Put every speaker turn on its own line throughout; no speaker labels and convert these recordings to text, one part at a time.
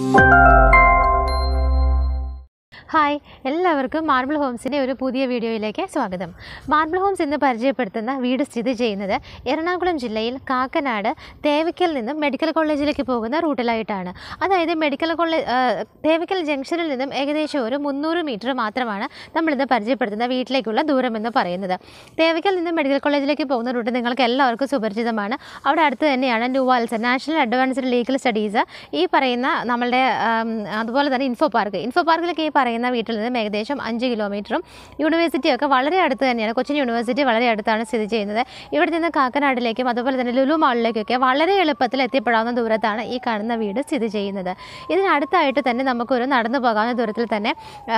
hi എല്ലാവർക്കും marble ഹോംസിൻ്റെ ഒരു പുതിയ വീഡിയോയിലേക്ക് സ്വാഗതം മാർബിൾ ഹോംസ് ഇന്ന് പരിചയപ്പെടുത്തുന്ന വീട് സ്ഥിതി ചെയ്യുന്നത് എറണാകുളം ജില്ലയിൽ കാക്കനാട് തേവയ്ക്കൽ നിന്നും മെഡിക്കൽ കോളേജിലേക്ക് പോകുന്ന റൂട്ടിലായിട്ടാണ് അതായത് മെഡിക്കൽ കോളേജ് തേവയ്ക്കൽ ജംഗ്ഷനിൽ നിന്നും ഏകദേശം ഒരു മുന്നൂറ് മീറ്റർ മാത്രമാണ് നമ്മളിന്ന് പരിചയപ്പെടുത്തുന്ന വീട്ടിലേക്കുള്ള ദൂരം എന്ന് പറയുന്നത് തേവയ്ക്കൽ നിന്നും മെഡിക്കൽ കോളേജിലേക്ക് പോകുന്ന റൂട്ട് നിങ്ങൾക്ക് എല്ലാവർക്കും സുപരിചിതമാണ് അവിടെ അടുത്ത് തന്നെയാണ് NUALS national advanced legal studies ഈ പറയുന്ന നമ്മളുടെ ആം, അതുപോലെ തന്നെ ഇൻഫോ പാർക്ക് ഇൻഫോ പാർക്കിലേക്ക് ഈ പറയുന്ന വീട്ടിൽ നിന്നും ഏകദേശം അഞ്ച് കിലോമീറ്ററും യൂണിവേഴ്സിറ്റിയൊക്കെ വളരെ അടുത്ത് തന്നെയാണ് കൊച്ചിൻ യൂണിവേഴ്സിറ്റി വളരെ അടുത്താണ് സ്ഥിതി ചെയ്യുന്നത് ഇവിടെ നിന്ന് കാക്കനാടിലേക്കും അതുപോലെ തന്നെ ലുലു മാളിലേക്കൊക്കെ വളരെ എളുപ്പത്തിൽ എത്തിപ്പെടാവുന്ന ദൂരത്താണ് ഈ കാണുന്ന വീട് സ്ഥിതി ചെയ്യുന്നത് ഇതിനടുത്തായിട്ട് തന്നെ നമുക്കൊരു നടന്നു പോകാവുന്ന ദൂരത്തിൽ തന്നെ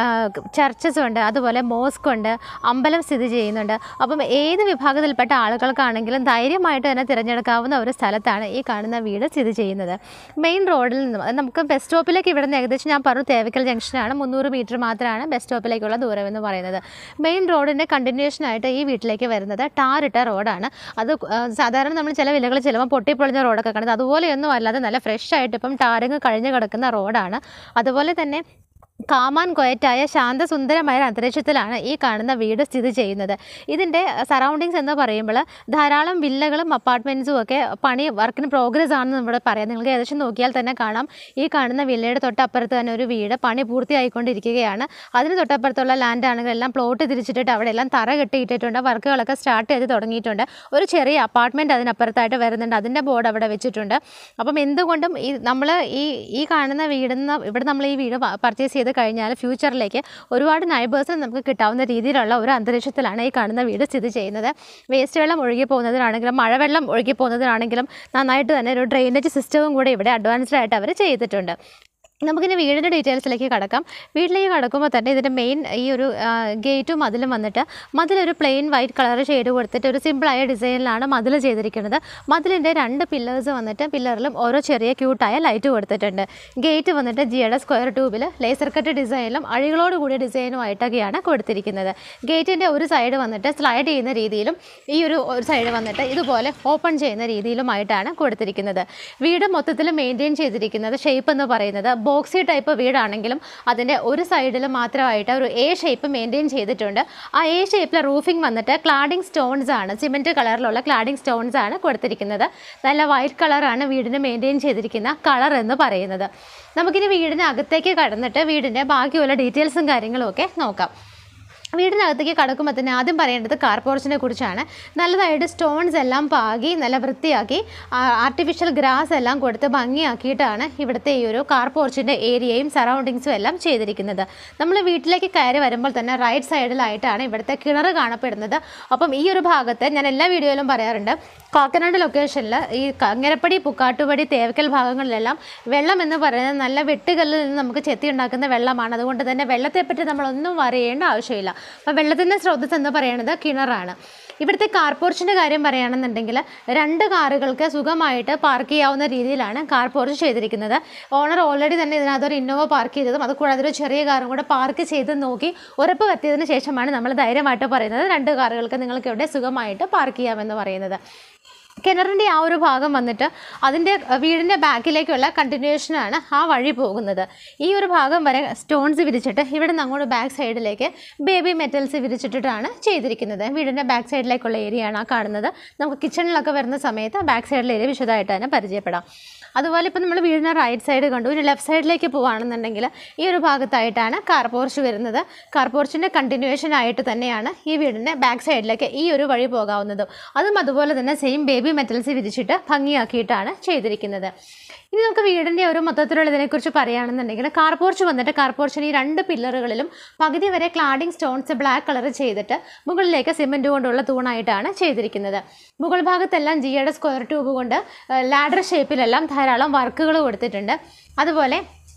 ചർച്ചസ് ഉണ്ട് അതുപോലെ മോസ്ക് ഉണ്ട് അമ്പലം സ്ഥിതി ചെയ്യുന്നുണ്ട് അപ്പം ഏത് വിഭാഗത്തിൽപ്പെട്ട ആളുകൾക്കാണെങ്കിലും ധൈര്യമായിട്ട് തന്നെ തിരഞ്ഞെടുക്കാവുന്ന ഒരു സ്ഥലത്താണ് ഈ കാണുന്ന വീട് സ്ഥിതി ചെയ്യുന്നത് മെയിൻ റോഡിൽ നിന്നും അത് നമുക്ക് ബസ് സ്റ്റോപ്പിലേക്ക് ഇവിടെ നിന്ന് ഏകദേശം ഞാൻ പറഞ്ഞു തേവക്കൽ ജംഗ്ഷനാണ് മുന്നൂറ് മീറ്റർ മാത്രമാണ് ബസ് സ്റ്റോപ്പിലേക്കുള്ള ദൂരം എന്ന് പറയുന്നത് മെയിൻ റോഡിൻ്റെ കണ്ടിന്യൂഷൻ ആയിട്ട് ഈ വീട്ടിലേക്ക് വരുന്നത് ടാറിട്ട റോഡാണ് അത് ആ, സാധാരണ നമ്മൾ ചില വിലകളിൽ ചിലപ്പോൾ പൊട്ടിപ്പൊളിഞ്ഞ റോഡൊക്കെ കാണുന്നത് അതുപോലെയൊന്നും അല്ലാതെ നല്ല ഫ്രഷ് ആയിട്ട് ഇപ്പം ടാറിങ് കഴിഞ്ഞ് കിടക്കുന്ന റോഡാണ് അതുപോലെ തന്നെ കാമാൻ കൊയറ്റായ ശാന്തസുന്ദരമായ ഒരു അന്തരീക്ഷത്തിലാണ് ഈ കാണുന്ന വീട് സ്ഥിതി ചെയ്യുന്നത് ഇതിൻ്റെ സറൗണ്ടിങ്സ് എന്ന് പറയുമ്പോൾ ധാരാളം വില്ലകളും അപ്പാർട്ട്മെൻറ്റ്സും ഒക്കെ പണി വർക്കിന് പ്രോഗ്രസ് ആണെന്ന് ഇവിടെ പറയാം നിങ്ങൾക്ക് ഏകദേശം നോക്കിയാൽ തന്നെ കാണാം ഈ കാണുന്ന വില്ലയുടെ തൊട്ടപ്പുറത്ത് തന്നെ ഒരു വീട് പണി പൂർത്തിയായിക്കൊണ്ടിരിക്കുകയാണ് അതിന് തൊട്ടപ്പുറത്തുള്ള ലാൻഡ് ആണെങ്കിൽ എല്ലാം പ്ലോട്ട് തിരിച്ചിട്ടിട്ട് അവിടെ എല്ലാം തറ കെട്ടിയിട്ടിട്ടുണ്ട് വർക്കുകളൊക്കെ സ്റ്റാർട്ട് ചെയ്ത് തുടങ്ങിയിട്ടുണ്ട് ഒരു ചെറിയ അപ്പാർട്ട്മെൻറ്റ് അതിനപ്പുറത്തായിട്ട് വരുന്നുണ്ട് അതിൻ്റെ ബോർഡ് അവിടെ വെച്ചിട്ടുണ്ട് അപ്പം എന്തുകൊണ്ടും ഈ നമ്മൾ ഈ ഈ കാണുന്ന വീടിന്ന് ഇവിടെ നമ്മൾ ഈ വീട് പർച്ചേസ് ചെയ്ത് കഴിഞ്ഞാൽ ഫ്യൂച്ചറിലേക്ക് ഒരുപാട് നൈബേഴ്സിന് നമുക്ക് കിട്ടാവുന്ന രീതിയിലുള്ള ഒരു അന്തരീക്ഷത്തിലാണ് ഈ കാണുന്ന വീട് സ്ഥിതി ചെയ്യുന്നത് വേസ്റ്റ് വെള്ളം ഒഴുകി പോകുന്നതിനാണെങ്കിലും മഴവെള്ളം ഒഴുകി പോകുന്നതിനാണെങ്കിലും നന്നായിട്ട് തന്നെ ഒരു ഡ്രെയിനേജ് സിസ്റ്റവും കൂടെ ഇവിടെ അഡ്വാൻസ്ഡ് ആയിട്ട് അവർ ചെയ്തിട്ടുണ്ട് നമുക്കിനി വീടിൻ്റെ ഡീറ്റെയിൽസിലേക്ക് കടക്കാം വീട്ടിലേക്ക് കടക്കുമ്പോൾ തന്നെ ഇതിൻ്റെ മെയിൻ ഈ ഒരു ഗേറ്റും മതിലും വന്നിട്ട് മതിലൊരു പ്ലെയിൻ വൈറ്റ് കളർ ഷെയ്ഡ് കൊടുത്തിട്ട് ഒരു സിമ്പിളായ ഡിസൈനിലാണ് മതിൽ ചെയ്തിരിക്കുന്നത് മതിലിൻ്റെ രണ്ട് പില്ലേഴ്സ് വന്നിട്ട് പില്ലറിലും ഓരോ ചെറിയ ക്യൂട്ടായ ലൈറ്റ് കൊടുത്തിട്ടുണ്ട് ഗേറ്റ് വന്നിട്ട് ജിയുടെ സ്ക്വയർ ട്യൂബിൽ ലേസർ കട്ട് ഡിസൈനിലും അഴികളോട് കൂടിയ ഡിസൈനുമായിട്ടൊക്കെയാണ് കൊടുത്തിരിക്കുന്നത് ഗേറ്റിൻ്റെ ഒരു സൈഡ് വന്നിട്ട് സ്ലൈഡ് ചെയ്യുന്ന രീതിയിലും ഈ ഒരു ഒരു സൈഡ് വന്നിട്ട് ഇതുപോലെ ഓപ്പൺ ചെയ്യുന്ന രീതിയിലുമായിട്ടാണ് കൊടുത്തിരിക്കുന്നത് വീട് മൊത്തത്തിൽ മെയിൻറ്റെയിൻ ചെയ്തിരിക്കുന്നത് ഷേപ്പ് എന്ന് പറയുന്നത് ബോക്സി ടൈപ്പ് വീടാണെങ്കിലും അതിൻ്റെ ഒരു സൈഡിൽ മാത്രമായിട്ട് ഒരു എ ഷേപ്പ് മെയിൻറ്റെയിൻ ചെയ്തിട്ടുണ്ട് ആ എ ഷേപ്പിലെ റൂഫിംഗ് വന്നിട്ട് ക്ലാഡിംഗ് സ്റ്റോൺസ് ആണ് സിമെൻറ്റ് കളറിലുള്ള ക്ലാഡിംഗ് സ്റ്റോൺസ് ആണ് കൊടുത്തിരിക്കുന്നത് നല്ല വൈറ്റ് കളറാണ് വീടിന് മെയിൻറ്റെയിൻ ചെയ്തിരിക്കുന്ന കളർ എന്ന് പറയുന്നത് നമുക്കിനി വീടിന് അകത്തേക്ക് കടന്നിട്ട് വീടിൻ്റെ ബാക്കിയുള്ള ഡീറ്റെയിൽസും കാര്യങ്ങളും ഒക്കെ നോക്കാം വീടിനകത്തേക്ക് കടക്കുമ്പോൾ തന്നെ ആദ്യം പറയേണ്ടത് കാർ പോർച്ചിനെ കുറിച്ചാണ് നല്ലതായിട്ട് സ്റ്റോൺസ് എല്ലാം പാകി നല്ല വൃത്തിയാക്കി ആർട്ടിഫിഷ്യൽ ഗ്രാസ് എല്ലാം കൊടുത്ത് ഭംഗിയാക്കിയിട്ടാണ് ഇവിടുത്തെ ഈ ഒരു കാർ പോർച്ചിൻ്റെ ഏരിയയും സറൗണ്ടിങ്സും എല്ലാം ചെയ്തിരിക്കുന്നത് നമ്മൾ വീട്ടിലേക്ക് കയറി വരുമ്പോൾ തന്നെ റൈറ്റ് സൈഡിലായിട്ടാണ് ഇവിടുത്തെ കിണർ കാണപ്പെടുന്നത് അപ്പം ഈ ഒരു ഭാഗത്ത് ഞാൻ എല്ലാ വീഡിയോയിലും പറയാറുണ്ട് കാക്കനാട് ലൊക്കേഷനിൽ ഈ കങ്ങരപ്പടി പുക്കാട്ടുപടി തേവക്കൽ ഭാഗങ്ങളിലെല്ലാം വെള്ളം എന്ന് പറയുന്നത് നല്ല വെട്ടുകല്ലിൽ നിന്ന് നമുക്ക് ചെത്തി ഉണ്ടാക്കുന്ന വെള്ളമാണ് അതുകൊണ്ട് തന്നെ വെള്ളത്തെപ്പറ്റി നമ്മളൊന്നും അറിയേണ്ട ആവശ്യമില്ല അപ്പോൾ വെള്ളത്തിൻ്റെ സ്രോതസ് എന്ന് പറയുന്നത് കിണറാണ് ഇവിടുത്തെ കാർ പോർച്ചിൻ്റെ കാര്യം പറയുകയാണെന്നുണ്ടെങ്കിൽ രണ്ട് കാറുകൾക്ക് സുഖമായിട്ട് പാർക്ക് ചെയ്യാവുന്ന രീതിയിലാണ് കാർ പോർച്ച് ചെയ്തിരിക്കുന്നത് ഓണർ ഓൾറെഡി തന്നെ ഇതിനകത്ത് ഒരു ഇന്നോവ പാർക്ക് ചെയ്തതും അത് കൂടാതെ ഒരു ചെറിയ കാറും കൂടെ പാർക്ക് ചെയ്ത് നോക്കി ഉറപ്പ് വരുത്തിയതിന് ശേഷമാണ് നമ്മൾ ധൈര്യമായിട്ട് പറയുന്നത് രണ്ട് കാറുകൾക്ക് നിങ്ങൾക്ക് ഇവിടെ സുഖമായിട്ട് പാർക്ക് ചെയ്യാമെന്ന് പറയുന്നത് കിണറിൻ്റെ ആ ഒരു ഭാഗം വന്നിട്ട് അതിൻ്റെ അഹ്, വീടിൻ്റെ ബാക്കിലേക്കുള്ള കണ്ടിന്യൂഷനാണ് ആ വഴി പോകുന്നത് ഈ ഒരു ഭാഗം വരെ സ്റ്റോൺസ് വിരിച്ചിട്ട് ഇവിടെ നിന്ന് അങ്ങോട്ട് ബാക്ക് സൈഡിലേക്ക് ബേബി മെറ്റൽസ് വിരിച്ചിട്ടിട്ടാണ് ചെയ്തിരിക്കുന്നത് വീടിൻ്റെ ബാക്ക് സൈഡിലേക്കുള്ള ഏരിയ ആണ് ആ കാണുന്നത് നമുക്ക് കിച്ചണിലൊക്കെ വരുന്ന സമയത്ത് ബാക്ക് സൈഡിലെ ഏരിയ വിശദമായിട്ട് തന്നെ പരിചയപ്പെടാം അതുപോലെ ഇപ്പോൾ നമ്മൾ വീടിൻ്റെ റൈറ്റ് സൈഡ് കണ്ടു ഇനി ലെഫ്റ്റ് സൈഡിലേക്ക് പോവുകയാണെന്നുണ്ടെങ്കിൽ ഈ ഒരു ഭാഗത്തായിട്ടാണ് കാർ പോർച്ച് വരുന്നത് കാർ പോർച്ചിൻ്റെ കണ്ടിന്യൂവേഷൻ ആയിട്ട് തന്നെയാണ് ഈ വീടിൻ്റെ ബാക്ക് സൈഡിലേക്ക് ഈ ഒരു വഴി പോകാവുന്നതും അതും അതുപോലെ തന്നെ സെയിം ബേബി മെറ്റൽസ് വിരിച്ചിട്ട് ഭംഗിയാക്കിയിട്ടാണ് ചെയ്തിരിക്കുന്നത് ഇനി നമുക്ക് വീടിൻ്റെ ഒരു മൊത്തത്തിലുള്ള ഇതിനെക്കുറിച്ച് പറയുകയാണെന്നുണ്ടെങ്കിൽ കാർ പോർച്ച് വന്നിട്ട് കാർ പോർച്ചിന് ഈ രണ്ട് പില്ലറുകളിലും പകുതി വരെ ക്ലാഡിംഗ് സ്റ്റോൺസ് ബ്ലാക്ക് കളർ ചെയ്തിട്ട് മുകളിലേക്ക് സിമെൻറ്റ് കൊണ്ടുള്ള തൂണായിട്ടാണ് ചെയ്തിരിക്കുന്നത് മുകൾ ഭാഗത്തെല്ലാം ജിയുടെ സ്ക്വയർ ട്യൂബ് കൊണ്ട് ലാഡർ ഷേപ്പിലെല്ലാം ധാരാളം വർക്കുകൾ കൊടുത്തിട്ടുണ്ട് അതുപോലെ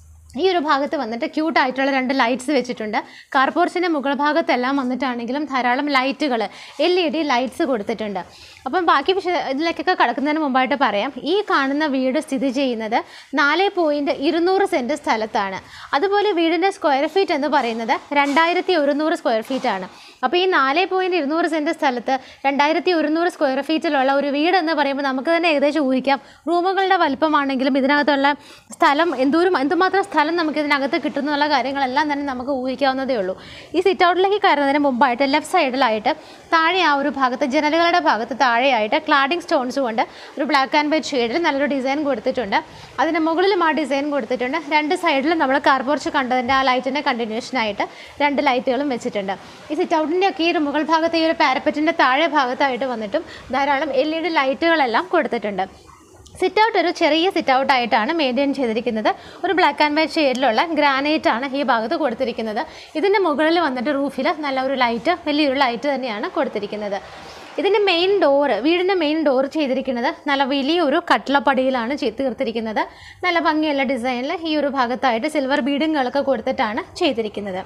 ഈ ഒരു ഭാഗത്ത് വന്നിട്ട് ക്യൂട്ട് ആയിട്ടുള്ള രണ്ട് ലൈറ്റ്സ് വെച്ചിട്ടുണ്ട് കാർ പോർച്ചിൻ്റെ മുകൾ ഭാഗത്തെല്ലാം വന്നിട്ടാണെങ്കിലും ധാരാളം ലൈറ്റുകൾ എൽ ഇ ഡി ലൈറ്റ്സ് കൊടുത്തിട്ടുണ്ട് അപ്പം ബാക്കി വിഷ ഇതിലേക്കൊക്കെ കടക്കുന്നതിന് മുമ്പായിട്ട് പറയാം ഈ കാണുന്ന വീട് സ്ഥിതി ചെയ്യുന്നത് നാല് പോയിൻറ്റ് ഇരുന്നൂറ് സെൻറ്റ് സ്ഥലത്താണ് അതുപോലെ വീടിൻ്റെ സ്ക്വയർ ഫീറ്റ് എന്ന് പറയുന്നത് രണ്ടായിരത്തി ഒരുന്നൂറ് സ്ക്വയർ ഫീറ്റ് ആണ് അപ്പോൾ ഈ നാല് പോയിൻറ്റ് ഇരുന്നൂറ് സെൻറ്റ് സ്ഥലത്ത് രണ്ടായിരത്തി ഒരുന്നൂറ് സ്ക്വയർ ഫീറ്റിലുള്ള ഒരു വീട് എന്ന് പറയുമ്പോൾ നമുക്ക് തന്നെ ഏകദേശം ഊഹിക്കാം റൂമുകളുടെ വലുപ്പമാണെങ്കിലും ഇതിനകത്തുള്ള സ്ഥലം എന്തോരം എന്തുമാത്രം സ്ഥലം നമുക്ക് ഇതിനകത്ത് കിട്ടുന്നുള്ള കാര്യങ്ങളെല്ലാം തന്നെ നമുക്ക് ഊഹിക്കാവുന്നതേ ഉള്ളൂ ഈ സിറ്റ് ഔട്ടിലേക്ക് കയറുന്നതിന് മുമ്പായിട്ട് ലെഫ്റ്റ് സൈഡിലായിട്ട് താഴെ ആ ഒരു ഭാഗത്ത് ജനലുകളുടെ ഭാഗത്ത് താഴെയായിട്ട് ക്ലാഡിംഗ് സ്റ്റോൺസ് കൊണ്ട് ഒരു ബ്ലാക്ക് ആൻഡ് വൈറ്റ് ഷെയ്ഡിൽ നല്ലൊരു ഡിസൈൻ കൊടുത്തിട്ടുണ്ട് അതിന് മുകളിലും ആ ഡിസൈൻ കൊടുത്തിട്ടുണ്ട് രണ്ട് സൈഡിലും നമ്മൾ കാർപോർച്ച് കണ്ടതിൻ്റെ ആ ലൈറ്റിൻ്റെ കണ്ടിന്യൂഷനായിട്ട് രണ്ട് ലൈറ്റുകളും വെച്ചിട്ടുണ്ട് ഈ സിറ്റ് ഔട്ടിൻ്റെ ഒക്കെ ഈ ഒരു മുകൾ ഭാഗത്ത് ഈ ഒരു പാരപ്പറ്റിൻ്റെ താഴെ ഭാഗത്തായിട്ട് വന്നിട്ടും ധാരാളം എൽ ഇ ഡി ലൈറ്റുകളെല്ലാം കൊടുത്തിട്ടുണ്ട് സിറ്റ് ഔട്ട് ഒരു ചെറിയ സിറ്റ് ഔട്ട് ആയിട്ടാണ് മെയിൻറ്റെയിൻ ചെയ്തിരിക്കുന്നത് ഒരു ബ്ലാക്ക് ആൻഡ് വൈറ്റ് ഷെയ്ഡിലുള്ള ഗ്രാനൈറ്റ് ആണ് ഈ ഭാഗത്ത് കൊടുത്തിരിക്കുന്നത് ഇതിൻ്റെ മുകളിൽ വന്നിട്ട് റൂഫിൽ നല്ല ഒരു ലൈറ്റ് വലിയൊരു ലൈറ്റ് തന്നെയാണ് കൊടുത്തിരിക്കുന്നത് ഇതിൻ്റെ മെയിൻ ഡോറ് വീടിൻ്റെ മെയിൻ ഡോർ ചെയ്തിരിക്കുന്നത് നല്ല വലിയൊരു കട്ടിളപ്പടിയിലാണ് ചെയ്ത് തീർത്തിരിക്കുന്നത് നല്ല ഭംഗിയുള്ള ഡിസൈനിൽ ഈ ഒരു ഭാഗത്തായിട്ട് സിൽവർ ബീഡിങ്ങുകളൊക്കെ കൊടുത്തിട്ടാണ് ചെയ്തിരിക്കുന്നത്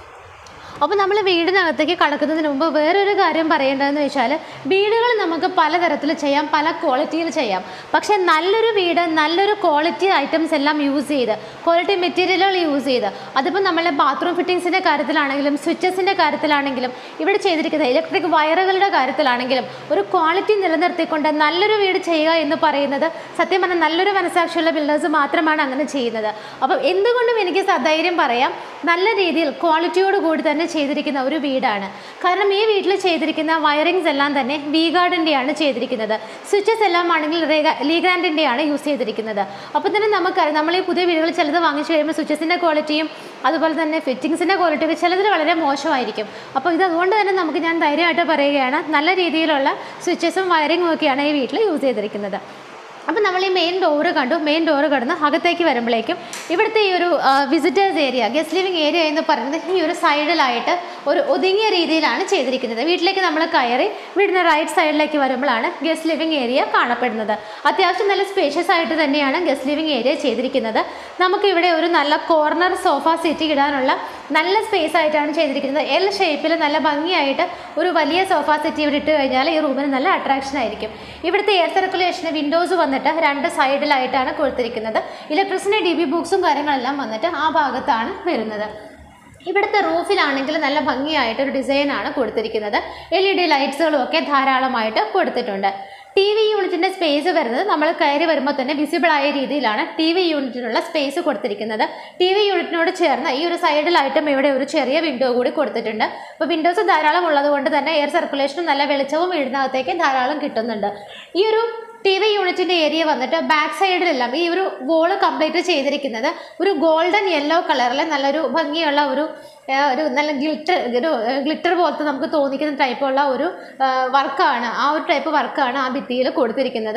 അപ്പോൾ നമ്മൾ വീടിനകത്തേക്ക് കടക്കുന്നതിന് മുമ്പ് വേറൊരു കാര്യം പറയേണ്ടതെന്ന് വെച്ചാൽ വീടുകൾ നമുക്ക് പലതരത്തിൽ ചെയ്യാം പല ക്വാളിറ്റിയിൽ ചെയ്യാം പക്ഷേ നല്ലൊരു വീട് നല്ലൊരു ക്വാളിറ്റി ഐറ്റംസ് എല്ലാം യൂസ് ചെയ്ത് ക്വാളിറ്റി മെറ്റീരിയലുകൾ യൂസ് ചെയ്ത് അതിപ്പോൾ നമ്മളെ ബാത്റൂം ഫിറ്റിങ്സിൻ്റെ കാര്യത്തിലാണെങ്കിലും സ്വിച്ചസിൻ്റെ കാര്യത്തിലാണെങ്കിലും ഇവിടെ ചെയ്തിരിക്കുന്ന ഇലക്ട്രിക് വയറുകളുടെ കാര്യത്തിലാണെങ്കിലും ഒരു ക്വാളിറ്റി നിലനിർത്തിക്കൊണ്ട് നല്ലൊരു വീട് ചെയ്യുക എന്ന് പറയുന്നത് സത്യം പറഞ്ഞാൽ നല്ലൊരു മനസാക്ഷിയുള്ള ബിൽഡേഴ്സ് മാത്രമാണ് അങ്ങനെ ചെയ്യുന്നത് അപ്പം എന്തുകൊണ്ടും എനിക്ക് സധൈര്യം പറയാം നല്ല രീതിയിൽ ക്വാളിറ്റിയോട് കൂടി തന്നെ ചെയ്തിരിക്കുന്ന ഒരു വീടാണ് കാരണം ഈ വീട്ടിൽ ചെയ്തിരിക്കുന്ന വയറിങ്സ് എല്ലാം തന്നെ വി ഗാർഡിൻ്റെയാണ് ചെയ്തിരിക്കുന്നത് സ്വിച്ചസ് എല്ലാം ആണെങ്കിൽ ലീഗ്രാൻഡിൻ്റെയാണ് യൂസ് ചെയ്തിരിക്കുന്നത് അപ്പോൾ തന്നെ നമുക്കറിയാം നമ്മൾ ഈ പുതിയ വീടുകൾ ചിലത് വാങ്ങിച്ചു കഴിയുമ്പോൾ സ്വിച്ചസിൻ്റെ ക്വാളിറ്റിയും അതുപോലെ തന്നെ ഫിറ്റിങ്സിൻ്റെ ക്വാളിറ്റിയൊക്കെ ചിലതിൽ വളരെ മോശമായിരിക്കും അപ്പോൾ ഇത് അതുകൊണ്ട് തന്നെ നമുക്ക് ഞാൻ ധൈര്യമായിട്ട് പറയുകയാണ് നല്ല രീതിയിലുള്ള സ്വിച്ചസും വയറിങ്ങും ഒക്കെയാണ് ഈ വീട്ടിൽ യൂസ് ചെയ്തിരിക്കുന്നത് അപ്പം നമ്മൾ ഈ മെയിൻ ഡോറ് കണ്ടു മെയിൻ ഡോറ് കടന്ന് അകത്തേക്ക് വരുമ്പോഴേക്കും ഇവിടുത്തെ ഈ ഒരു visitors area guest living area എന്ന് പറയുന്നത് ഈ ഒരു സൈഡിലായിട്ട് ഒരു ഒതുങ്ങിയ രീതിയിലാണ് ചെയ്തിരിക്കുന്നത് വീട്ടിലേക്ക് നമ്മൾ കയറി വീടിൻ്റെ റൈറ്റ് സൈഡിലേക്ക് വരുമ്പോഴാണ് ഗസ്റ്റ് ലിവിങ് ഏരിയ കാണപ്പെടുന്നത് അത്യാവശ്യം നല്ല സ്പേഷ്യസ് ആയിട്ട് തന്നെയാണ് ഗസ്റ്റ് ലിവിങ് ഏരിയ ചെയ്തിരിക്കുന്നത് നമുക്കിവിടെ ഒരു നല്ല കോർണർ സോഫ സീറ്റ് ഇടാനുള്ള നല്ല സ്പേസ് ആയിട്ടാണ് ചെയ്തിരിക്കുന്നത് എൽ ഷേപ്പിൽ നല്ല ഭംഗിയായിട്ട് ഒരു വലിയ സോഫ സെറ്റ് ഇവിടെ ഇട്ട് കഴിഞ്ഞാൽ ഈ റൂമിന് നല്ല അട്രാക്ഷൻ ആയിരിക്കും ഇവിടുത്തെ എയർ സർക്കുലേഷന് വിൻഡോസ് വന്നിട്ട് രണ്ട് സൈഡിലായിട്ടാണ് കൊടുത്തിരിക്കുന്നത് ഇലക്ട്രിസിറ്റി ഡി ബി ബുക്സും കാര്യങ്ങളെല്ലാം വന്നിട്ട് ആ ഭാഗത്താണ് വരുന്നത് ഇവിടുത്തെ റൂഫിലാണെങ്കിൽ നല്ല ഭംഗിയായിട്ട് ഒരു ഡിസൈനാണ് കൊടുത്തിരിക്കുന്നത് എൽ ഇ ഡി ലൈറ്റ്സുകളും ഒക്കെ ധാരാളമായിട്ട് കൊടുത്തിട്ടുണ്ട് ടി വി യൂണിറ്റിൻ്റെ സ്പേസ് വരുന്നത് നമ്മൾ കയറി വരുമ്പോൾ തന്നെ വിസിബിൾ ആയ രീതിയിലാണ് ടി വി യൂണിറ്റിനുള്ള സ്പേസ് കൊടുത്തിരിക്കുന്നത് ടി വി യൂണിറ്റിനോട് ചേർന്ന് ഈ ഒരു സൈഡിലായിട്ടും ഇവിടെ ഒരു ചെറിയ വിൻഡോ കൂടി കൊടുത്തിട്ടുണ്ട് അപ്പോൾ വിൻഡോസ് ധാരാളം ഉള്ളത് കൊണ്ട് തന്നെ എയർ സർക്കുലേഷനും നല്ല വെളിച്ചവും വീടിനകത്തേക്ക് ധാരാളം കിട്ടുന്നുണ്ട് ഈ ഒരു ടി വി യൂണിറ്റിൻ്റെ ഏരിയ വന്നിട്ട് ബാക്ക് സൈഡിലെല്ലാം ഈ ഒരു വോള് കംപ്ലീറ്റ് ചെയ്തിരിക്കുന്നത് ഒരു ഗോൾഡൻ യെല്ലോ കളറിൽ നല്ലൊരു ഭംഗിയുള്ള ഒരു ആ, ഒരു നല്ല ഗ്ലിറ്റർ ഒരു ഗ്ലിറ്റർ പോലത്തെ നമുക്ക് തോന്നിക്കുന്ന ടൈപ്പുള്ള ഒരു വർക്കാണ് ആ ഒരു ടൈപ്പ് വർക്കാണ് ആ ഭിത്തിയിൽ കൊടുത്തിരിക്കുന്നത്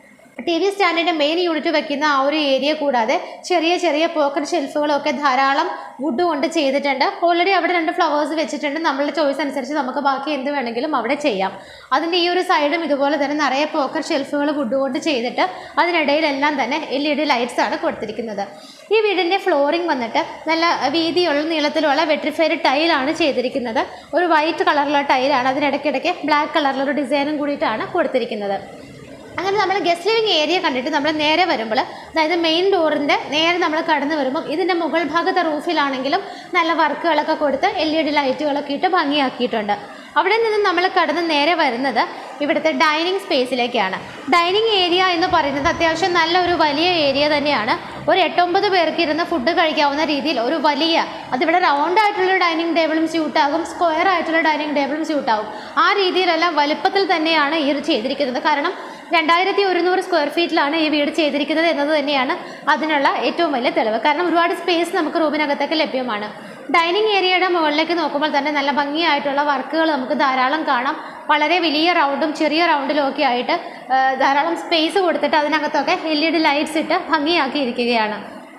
ടി വി സ്റ്റാൻഡിൻ്റെ മെയിൻ യൂണിറ്റ് വെക്കുന്ന ആ ഒരു ഏരിയ കൂടാതെ ചെറിയ ചെറിയ പോക്കറ്റ് ഷെൽഫുകളൊക്കെ ധാരാളം വുഡ് കൊണ്ട് ചെയ്തിട്ടുണ്ട് ഓൾറെഡി അവിടെ രണ്ട് ഫ്ലവേഴ്സ് വെച്ചിട്ടുണ്ട് നമ്മളുടെ ചോയ്സ് അനുസരിച്ച് നമുക്ക് ബാക്കി എന്ത് വേണമെങ്കിലും അവിടെ ചെയ്യാം അതിൻ്റെ ഈ ഒരു സൈഡും ഇതുപോലെ തന്നെ നിറയെ പോക്കറ്റ് ഷെൽഫുകൾ വുഡ് കൊണ്ട് ചെയ്തിട്ട് അതിനിടയിലെല്ലാം തന്നെ എൽ ഇ ഡി ലൈറ്റ്സ് ആണ് കൊടുത്തിരിക്കുന്നത് ഈ വീടിൻ്റെ ഫ്ലോറിംഗ് വന്നിട്ട് നല്ല വീതിയുള്ള നീളത്തിലുള്ള വെട്രിഫൈഡ് ടൈലാണ് ചെയ്തിരിക്കുന്നത് ഒരു വൈറ്റ് കളറിലുള്ള ടൈലാണ് അതിനിടയ്ക്കിടയ്ക്ക് ബ്ലാക്ക് കളറിലൊരു ഡിസൈനും കൂടിയിട്ടാണ് കൊടുത്തിരിക്കുന്നത് അങ്ങനെ നമ്മൾ ഗസ്റ്റ് ലിവിങ് ഏരിയ കണ്ടിട്ട് നമ്മൾ നേരെ വരുമ്പോൾ അതായത് മെയിൻ ഡോറിൻ്റെ നേരെ നമ്മൾ കടന്നു വരുമ്പോൾ ഇതിൻ്റെ മുകൾ ഭാഗത്തെ റൂഫിലാണെങ്കിലും നല്ല വർക്കുകളൊക്കെ കൊടുത്ത് എൽ ഇ ഡി ലൈറ്റുകളൊക്കെ ഇട്ട് ഭംഗിയാക്കിയിട്ടുണ്ട് അവിടെ നിന്ന് നമ്മൾ കടന്ന് നേരെ വരുന്നത് ഇവിടുത്തെ ഡൈനിങ് സ്പേസിലേക്കാണ് ഡൈനിങ് ഏരിയ എന്ന് പറയുന്നത് അത്യാവശ്യം നല്ല ഒരു വലിയ ഏരിയ തന്നെയാണ് ഒരു എട്ടൊമ്പത് പേർക്ക് ഇരുന്ന് ഫുഡ് കഴിക്കാവുന്ന രീതിയിൽ ഒരു വലിയ അതിവിടെ റൗണ്ട് ആയിട്ടുള്ള ഡൈനിങ് ടേബിളും സ്യൂട്ടാകും സ്ക്വയർ ആയിട്ടുള്ള ഡൈനിങ് ടേബിളും സ്യൂട്ടാകും ആ രീതിയിലെല്ലാം വലുപ്പത്തിൽ തന്നെയാണ് ഈ ഒരു ചെയ്തിരിക്കുന്നത് കാരണം രണ്ടായിരത്തി ഒരുന്നൂറ് സ്ക്വയർ ഫീറ്റിലാണ് ഈ വീട് ചെയ്തിരിക്കുന്നത് എന്നത് തന്നെയാണ് അതിനുള്ള ഏറ്റവും വലിയ തെളിവ് കാരണം ഒരുപാട് സ്പേസ് നമുക്ക് റൂമിനകത്തൊക്കെ ലഭ്യമാണ് ഡൈനിങ് ഏരിയയുടെ മുകളിലേക്ക് നോക്കുമ്പോൾ തന്നെ നല്ല ഭംഗിയായിട്ടുള്ള വർക്കുകൾ നമുക്ക് ധാരാളം കാണാം വളരെ വലിയ റൗണ്ടും ചെറിയ റൗണ്ടിലും ഒക്കെ ആയിട്ട് ആ, ധാരാളം സ്പേസ് കൊടുത്തിട്ട് അതിനകത്തൊക്കെ എൽ ഇ ഡി ലൈറ്റ്സ് ഇട്ട് ഭംഗിയാക്കിയിരിക്കുകയാണ്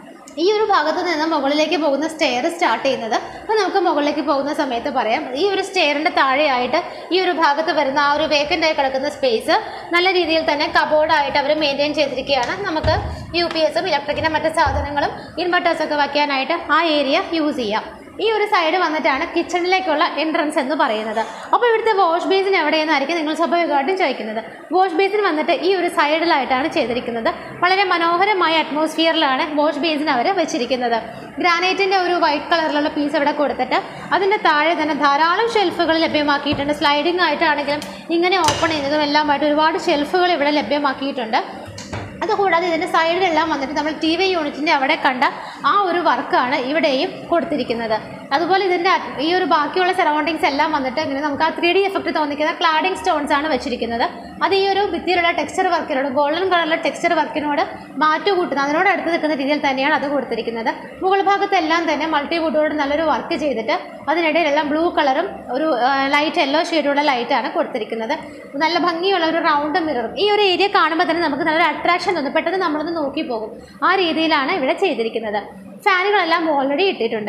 ഈ ഒരു ഭാഗത്ത് നിന്ന് മുകളിലേക്ക് പോകുന്ന സ്റ്റെയർ സ്റ്റാർട്ട് ചെയ്യുന്നത് അപ്പോൾ നമുക്ക് മുകളിലേക്ക് പോകുന്ന സമയത്ത് പറയാം ഈ ഒരു സ്റ്റെയറിൻ്റെ താഴെയായിട്ട് ഈ ഒരു ഭാഗത്ത് വരുന്ന ആ ഒരു വേക്കൻ്റ് ആയി കിടക്കുന്ന സ്പേസ് നല്ല രീതിയിൽ തന്നെ കബോർഡായിട്ട് അവർ മെയിൻറ്റെയിൻ ചെയ്തിരിക്കുകയാണ് നമുക്ക് യു പി എസും ഇലക്ട്രിക്കിൻ്റെ മറ്റ് സാധനങ്ങളും ഇൻവെർട്ടേഴ്സൊക്കെ വയ്ക്കാനായിട്ട് ആ ഏരിയ യൂസ് ചെയ്യാം ഈ ഒരു സൈഡ് വന്നിട്ടാണ് കിച്ചണിലേക്കുള്ള എൻട്രൻസ് എന്ന് പറയുന്നത് അപ്പോൾ ഇവിടുത്തെ വാഷ് ബേസിൻ എവിടെയെന്നായിരിക്കും നിങ്ങൾ സ്വാഭാവികമായിട്ടും ചോദിക്കുന്നത് വാഷ് ബേസിൻ വന്നിട്ട് ഈ ഒരു സൈഡിലായിട്ടാണ് ചെയ്തിരിക്കുന്നത് വളരെ മനോഹരമായ അറ്റ്മോസ്ഫിയറിലാണ് വാഷ് ബേസിൻ അവർ വെച്ചിരിക്കുന്നത് ഗ്രാനൈറ്റിൻ്റെ ഒരു വൈറ്റ് കളറിലുള്ള പീസ് ഇവിടെ കൊടുത്തിട്ട് അതിൻ്റെ താഴെ തന്നെ ധാരാളം ഷെൽഫുകൾ ലഭ്യമാക്കിയിട്ടുണ്ട് സ്ലൈഡിംഗ് ആയിട്ടാണെങ്കിലും ഇങ്ങനെ ഓപ്പൺ ചെയ്യുന്നതും എല്ലാമായിട്ട് ഒരുപാട് ഷെൽഫുകൾ ഇവിടെ ലഭ്യമാക്കിയിട്ടുണ്ട് അതുകൂടാതെ ഇതിൻ്റെ സൈഡിലെല്ലാം വന്നിട്ട് നമ്മൾ ടി വി യൂണിറ്റിൻ്റെ അവിടെ കണ്ട ആ ഒരു വർക്കാണ് ഇവിടെയും കൊടുത്തിരിക്കുന്നത് അതുപോലെ ഇതിൻ്റെ അത് ഈ ഒരു ബാക്കിയുള്ള സറൗണ്ടിങ്സ് എല്ലാം വന്നിട്ട് ഇങ്ങനെ നമുക്ക് ആ ത്രീ ഡി എഫക്റ്റ് തോന്നിക്കുന്ന ക്ലാഡിംഗ് സ്റ്റോൺസ് ആണ് വെച്ചിരിക്കുന്നത് അത് ഈ ഒരു ഭിത്തിയിലുള്ള ടെക്സ്ചർ വർക്കിനോട് ഗോൾഡൻ കളറിലെ ടെക്സ്ചർ വർക്കിനോട് മാറ്റു കൂട്ടുന്ന അതിനോട് അടുത്ത് നിൽക്കുന്ന രീതിയിൽ തന്നെയാണ് അത് കൊടുത്തിരിക്കുന്നത് മുകൾ ഭാഗത്തെല്ലാം തന്നെ മൾട്ടി വുഡോട് നല്ലൊരു വർക്ക് ചെയ്തിട്ട് അതിനിടയിലെല്ലാം ബ്ലൂ കളറും ഒരു ലൈറ്റ് യെല്ലോ ഷെയ്ഡുള്ള ലൈറ്റാണ് കൊടുത്തിരിക്കുന്നത് നല്ല ഭംഗിയുള്ള ഒരു റൗണ്ട് മിററും ഈ ഒരു ഏരിയ കാണുമ്പോൾ തന്നെ നമുക്ക് നല്ലൊരു അട്രാക്ഷൻ തോന്നും പെട്ടെന്ന് നമ്മളൊന്ന് നോക്കി പോകും ആ രീതിയിലാണ് ഇവിടെ ചെയ്തിരിക്കുന്നത് ഫാനുകളെല്ലാം ഓൾറെഡി ഇട്ടിട്ടുണ്ട്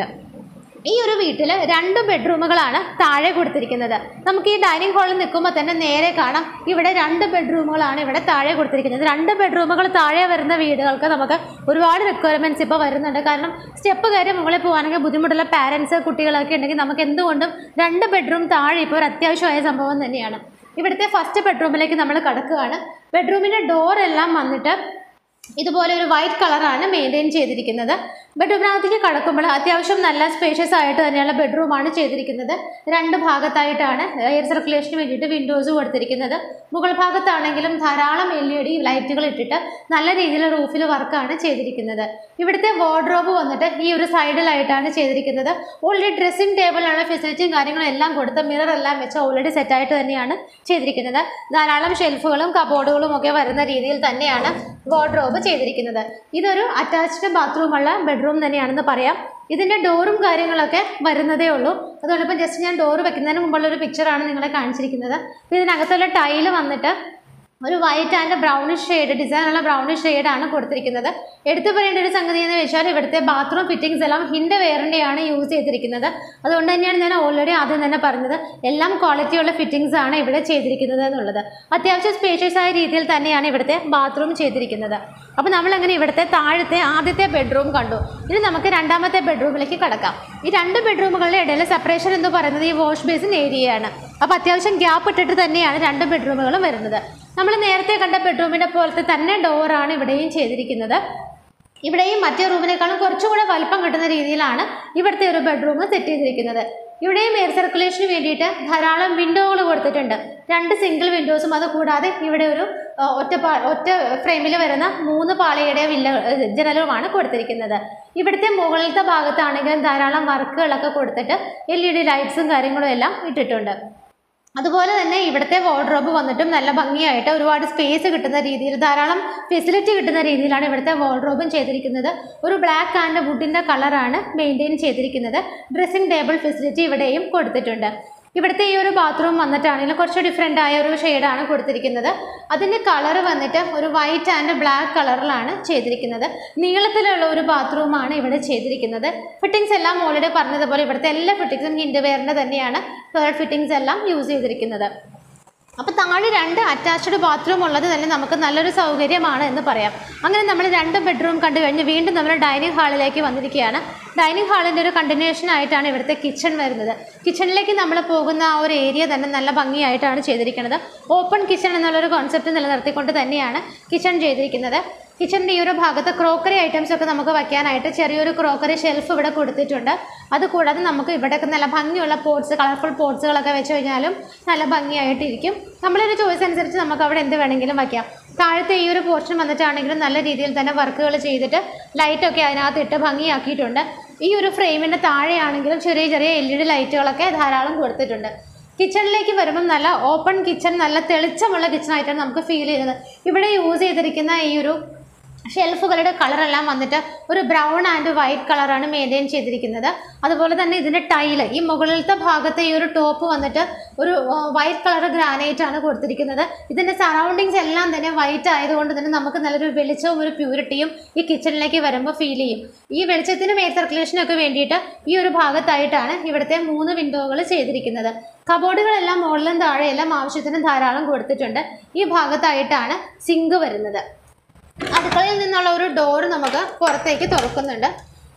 ഈ ഒരു വീട്ടിൽ രണ്ട് ബെഡ്റൂമുകളാണ് താഴെ കൊടുത്തിരിക്കുന്നത് നമുക്ക് ഈ ഡൈനിങ് ഹാളിൽ നിൽക്കുമ്പോൾ തന്നെ നേരെ കാണാം ഇവിടെ രണ്ട് ബെഡ്റൂമുകളാണ് ഇവിടെ താഴെ കൊടുത്തിരിക്കുന്നത് രണ്ട് ബെഡ്റൂമുകൾ താഴെ വരുന്ന വീടുകൾക്ക് നമുക്ക് ഒരുപാട് റിക്വയർമെൻറ്റ്സ് ഇപ്പോൾ വരുന്നുണ്ട് കാരണം സ്റ്റെപ്പ് കയറി മുകളിൽ പോകാനൊക്കെ ബുദ്ധിമുട്ടുള്ള പാരൻസ് കുട്ടികളൊക്കെ ഉണ്ടെങ്കിൽ നമുക്ക് എന്തുകൊണ്ടും രണ്ട് ബെഡ്റൂം താഴെ ഇപ്പോൾ ഒരു അത്യാവശ്യമായ സംഭവം തന്നെയാണ് ഇവിടുത്തെ ഫസ്റ്റ് ബെഡ്റൂമിലേക്ക് നമ്മൾ കടക്കുകയാണ് ബെഡ്റൂമിൻ്റെ ഡോറെല്ലാം വന്നിട്ട് ഇതുപോലെ ഒരു വൈറ്റ് കളറാണ് മെയിൻറ്റെയിൻ ചെയ്തിരിക്കുന്നത് ബെഡ്റൂമിനകത്തേക്ക് കടക്കുമ്പോൾ അത്യാവശ്യം നല്ല സ്പേഷ്യസ് ആയിട്ട് തന്നെയുള്ള ബെഡ്റൂമാണ് ചെയ്തിരിക്കുന്നത് രണ്ട് ഭാഗത്തായിട്ടാണ് എയർ സർക്കുലേഷന് വേണ്ടിയിട്ട് വിൻഡോസ് കൊടുത്തിരിക്കുന്നത് മുകൾ ഭാഗത്താണെങ്കിലും ധാരാളം എൽ ഇ ഡി ലൈറ്റുകൾ ഇട്ടിട്ട് നല്ല രീതിയിൽ റൂഫിൽ വർക്കാണ് ചെയ്തിരിക്കുന്നത് ഇവിടുത്തെ വാർഡ്രോബ് വന്നിട്ട് ഈ ഒരു സൈഡിലായിട്ടാണ് ചെയ്തിരിക്കുന്നത് ഓൾറെഡി ഡ്രസ്സിംഗ് ടേബിളിനുള്ള ഫെസിലിറ്റിയും കാര്യങ്ങളും എല്ലാം കൊടുത്ത് മിറർ എല്ലാം വെച്ച് ഓൾറെഡി സെറ്റായിട്ട് തന്നെയാണ് ചെയ്തിരിക്കുന്നത് ധാരാളം ഷെൽഫുകളും കബോർഡുകളും ഒക്കെ വരുന്ന രീതിയിൽ തന്നെയാണ് വാർഡ്രോബ് ചെയ്തിരിക്കുന്നത് ഇതൊരു അറ്റാച്ച്ഡ് ബാത്റൂമുള്ള ബെഡ്റൂം തന്നെയാണെന്ന് പറയാം ഇതിൻ്റെ ഡോറും കാര്യങ്ങളൊക്കെ വരുന്നതേ ഉള്ളൂ അതുകൊണ്ട് ഇപ്പം ജസ്റ്റ് ഞാൻ ഡോറ് വെക്കുന്നതിന് മുമ്പുള്ള ഒരു പിക്ചറാണ് നിങ്ങളെ കാണിച്ചിരിക്കുന്നത് ഇതിനകത്തുള്ള ടൈല് വന്നിട്ട് ഒരു വൈറ്റ് ആൻഡ് ബ്രൗണിഷ് ഷെയ്ഡ് ഡിസൈനുള്ള ബ്രൗണിഷ് ഷെയ്ഡാണ് കൊടുത്തിരിക്കുന്നത് എടുത്തു പറയേണ്ട ഒരു സംഗതി എന്ന് വെച്ചാൽ ഇവിടുത്തെ ബാത്റൂം ഫിറ്റിംഗ്സ് എല്ലാം ഹിൻഡ് വെയറിൻ്റെയാണ് യൂസ് ചെയ്തിരിക്കുന്നത് അതുകൊണ്ട് തന്നെയാണ് ഞാൻ ഓൾറെഡി ആദ്യം തന്നെ പറഞ്ഞത് എല്ലാം ക്വാളിറ്റിയുള്ള ഫിറ്റിംഗ്സ് ആണ് ഇവിടെ ചെയ്തിരിക്കുന്നത് എന്നുള്ളത് അത്യാവശ്യം സ്പേഷ്യസ് ആയ രീതിയിൽ തന്നെയാണ് ഇവിടുത്തെ ബാത്റൂം ചെയ്തിരിക്കുന്നത് അപ്പോൾ നമ്മൾ അങ്ങനെ ഇവിടുത്തെ താഴത്തെ ആദ്യത്തെ ബെഡ്റൂം കണ്ടു ഇനി നമുക്ക് രണ്ടാമത്തെ ബെഡ്റൂമിലേക്ക് കടക്കാം ഈ രണ്ട് ബെഡ്റൂമുകളുടെ ഇടയിലെ സെപ്പറേഷൻ എന്ന് പറയുന്നത് ഈ വാഷ് ബേസിൻ ഏരിയയാണ് അപ്പോൾ അത്യാവശ്യം ഗ്യാപ്പ് ഇട്ടിട്ട് തന്നെയാണ് രണ്ട് ബെഡ്റൂമുകളും വരുന്നത് നമ്മൾ നേരത്തെ കണ്ട ബെഡ്റൂമിൻ്റെ പോലത്തെ തന്നെ ഡോറാണ് ഇവിടെയും ചെയ്തിരിക്കുന്നത് ഇവിടെയും മറ്റേ റൂമിനേക്കാളും കുറച്ചുകൂടെ വലിപ്പം കിട്ടുന്ന രീതിയിലാണ് ഇവിടുത്തെ ഒരു ബെഡ്റൂം സെറ്റ് ചെയ്തിരിക്കുന്നത് ഇവിടെയും എയർ സർക്കുലേഷന് വേണ്ടിയിട്ട് ധാരാളം വിൻഡോകൾ കൊടുത്തിട്ടുണ്ട് രണ്ട് സിംഗിൾ വിൻഡോസും അത് കൂടാതെ ഇവിടെ ഒരു ആ, ഒറ്റ പാ ഒറ്റ ഫ്രെയിമിൽ വരുന്ന മൂന്ന് പാളിയുടെ വില്ല ജനലുമാണ് കൊടുത്തിരിക്കുന്നത് ഇവിടുത്തെ മുകളിലത്തെ ഭാഗത്താണെങ്കിലും ധാരാളം വർക്കുകളൊക്കെ കൊടുത്തിട്ട് എൽ ഇ ഡി ലൈറ്റ്സും കാര്യങ്ങളും എല്ലാം ഇട്ടിട്ടുണ്ട് അതുപോലെ തന്നെ ഇവിടുത്തെ വാർഡ്രോബ് വന്നിട്ടും നല്ല ഭംഗിയായിട്ട് ഒരുപാട് സ്പേസ് കിട്ടുന്ന രീതിയിൽ ധാരാളം ഫെസിലിറ്റി കിട്ടുന്ന രീതിയിലാണ് ഇവിടുത്തെ വാർഡ്രോബും ചെയ്തിരിക്കുന്നത് ഒരു ബ്ലാക്ക് ആൻഡ് വുഡിൻ്റെ കളറാണ് മെയിൻറ്റെയിൻ ചെയ്തിരിക്കുന്നത് ഡ്രസ്സിംഗ് ടേബിൾ ഫെസിലിറ്റി ഇവിടെയും കൊടുത്തിട്ടുണ്ട് ഇവിടുത്തെ ഈ ഒരു ബാത്റൂം വന്നിട്ടാണെങ്കിലും കുറച്ച് ഡിഫറെൻ്റ് ആയ ഒരു ഷെയ്ഡാണ് കൊടുത്തിരിക്കുന്നത് അതിൻ്റെ കളർ വന്നിട്ട് ഒരു വൈറ്റ് ആൻഡ് ബ്ലാക്ക് കളറിലാണ് ചെയ്തിരിക്കുന്നത് നീളത്തിലുള്ള ഒരു ബാത്റൂമാണ് ഇവിടെ ചെയ്തിരിക്കുന്നത് ഫിറ്റിങ്സ് എല്ലാം ഓൾറെഡി പറഞ്ഞതുപോലെ ഇവിടുത്തെ എല്ലാ ഫിറ്റിങ്സും ഹിൻഡ് വെയറിൻ്റെ തന്നെയാണ് ടോയ്ലറ്റ് ഫിറ്റിങ്സ് എല്ലാം യൂസ് ചെയ്തിരിക്കുന്നത് അപ്പോൾ താഴെ രണ്ട് അറ്റാച്ച്ഡ് ബാത്റൂം ഉള്ളത് തന്നെ നമുക്ക് നല്ലൊരു സൗകര്യമാണ് എന്ന് പറയാം അങ്ങനെ നമ്മൾ രണ്ട് ബെഡ്റൂം കണ്ടു കഴിഞ്ഞ് വീണ്ടും നമ്മൾ ഡൈനിങ് ഹാളിലേക്ക് വന്നിരിക്കുകയാണ് ഡൈനിങ് ഹാളിൻ്റെ ഒരു കണ്ടിന്യൂഷൻ ആയിട്ടാണ് ഇവിടുത്തെ കിച്ചൺ വരുന്നത് കിച്ചണിലേക്ക് നമ്മൾ പോകുന്ന ആ ഒരു ഏരിയ തന്നെ നല്ല ഭംഗിയായിട്ടാണ് ചെയ്തിരിക്കുന്നത് ഓപ്പൺ കിച്ചൺ എന്നുള്ളൊരു കോൺസെപ്റ്റ് നിലനിർത്തിക്കൊണ്ട് തന്നെയാണ് കിച്ചൺ ചെയ്തിരിക്കുന്നത് കിച്ചണിൻ്റെ ഈ ഒരു ഭാഗത്ത് ക്രോക്കറി ഐറ്റംസ് ഒക്കെ നമുക്ക് വയ്ക്കാനായിട്ട് ചെറിയൊരു ക്രോക്കറി ഷെൽഫ് ഇവിടെ കൊടുത്തിട്ടുണ്ട് അതുകൂടാതെ നമുക്ക് ഇവിടെയൊക്കെ നല്ല ഭംഗിയുള്ള പോട്ട്സ് കളർഫുൾ പോട്ട്സുകളൊക്കെ വെച്ച് കഴിഞ്ഞാലും നല്ല ഭംഗിയായിട്ടിരിക്കും നമ്മളൊരു ചോയ്സ് അനുസരിച്ച് നമുക്ക് അവിടെ എന്ത് വേണമെങ്കിലും വയ്ക്കാം താഴത്തെ ഈ ഒരു പോർഷൻ വന്നിട്ടാണെങ്കിലും നല്ല രീതിയിൽ തന്നെ വർക്കുകൾ ചെയ്തിട്ട് ലൈറ്റൊക്കെ അതിനകത്ത് ഇട്ട് ഭംഗിയാക്കിയിട്ടുണ്ട് ഈ ഒരു ഫ്രെയിമിൻ്റെ താഴെയാണെങ്കിലും ചെറിയ ചെറിയ എൽ ഇ ഡി ലൈറ്റുകളൊക്കെ ധാരാളം കൊടുത്തിട്ടുണ്ട് കിച്ചണിലേക്ക് വരുമ്പം നല്ല ഓപ്പൺ കിച്ചൺ നല്ല തെളിച്ചമുള്ള കിച്ചണായിട്ടാണ് നമുക്ക് ഫീൽ ചെയ്യുന്നത് ഇവിടെ യൂസ് ചെയ്തിരിക്കുന്ന ഈ ഒരു ഷെൽഫുകളുടെ കളറെല്ലാം വന്നിട്ട് ഒരു ബ്രൗൺ ആൻഡ് വൈറ്റ് കളറാണ് മെയിൻറ്റെയിൻ ചെയ്തിരിക്കുന്നത് അതുപോലെ തന്നെ ഇതിൻ്റെ ടൈല് ഈ മുകളിലത്തെ ഭാഗത്തെ ഈ ഒരു ടോപ്പ് വന്നിട്ട് ഒരു വൈറ്റ് കളർ ഗ്രാനൈറ്റ് ആണ് കൊടുത്തിരിക്കുന്നത് ഇതിൻ്റെ സറൗണ്ടിങ്സ് എല്ലാം തന്നെ വൈറ്റ് ആയതുകൊണ്ട് തന്നെ നമുക്ക് നല്ലൊരു വെളിച്ചവും ഒരു പ്യൂരിറ്റിയും ഈ കിച്ചണിലേക്ക് വരുമ്പോൾ ഫീൽ ചെയ്യും ഈ വെളിച്ചത്തിനും എയർ സർക്കുലേഷനും ഒക്കെ വേണ്ടിയിട്ട് ഈ ഒരു ഭാഗത്തായിട്ടാണ് ഇവിടുത്തെ മൂന്ന് വിൻഡോകൾ ചെയ്തിരിക്കുന്നത് കബോർഡുകളെല്ലാം മുകളിലും താഴെയെല്ലാം ആവശ്യത്തിന് ധാരാളം കൊടുത്തിട്ടുണ്ട് ഈ ഭാഗത്തായിട്ടാണ് സിങ്ക് വരുന്നത് അടുക്കളയിൽ നിന്നുള്ള ഒരു ഡോറ് നമുക്ക് പുറത്തേക്ക് തുറക്കുന്നുണ്ട്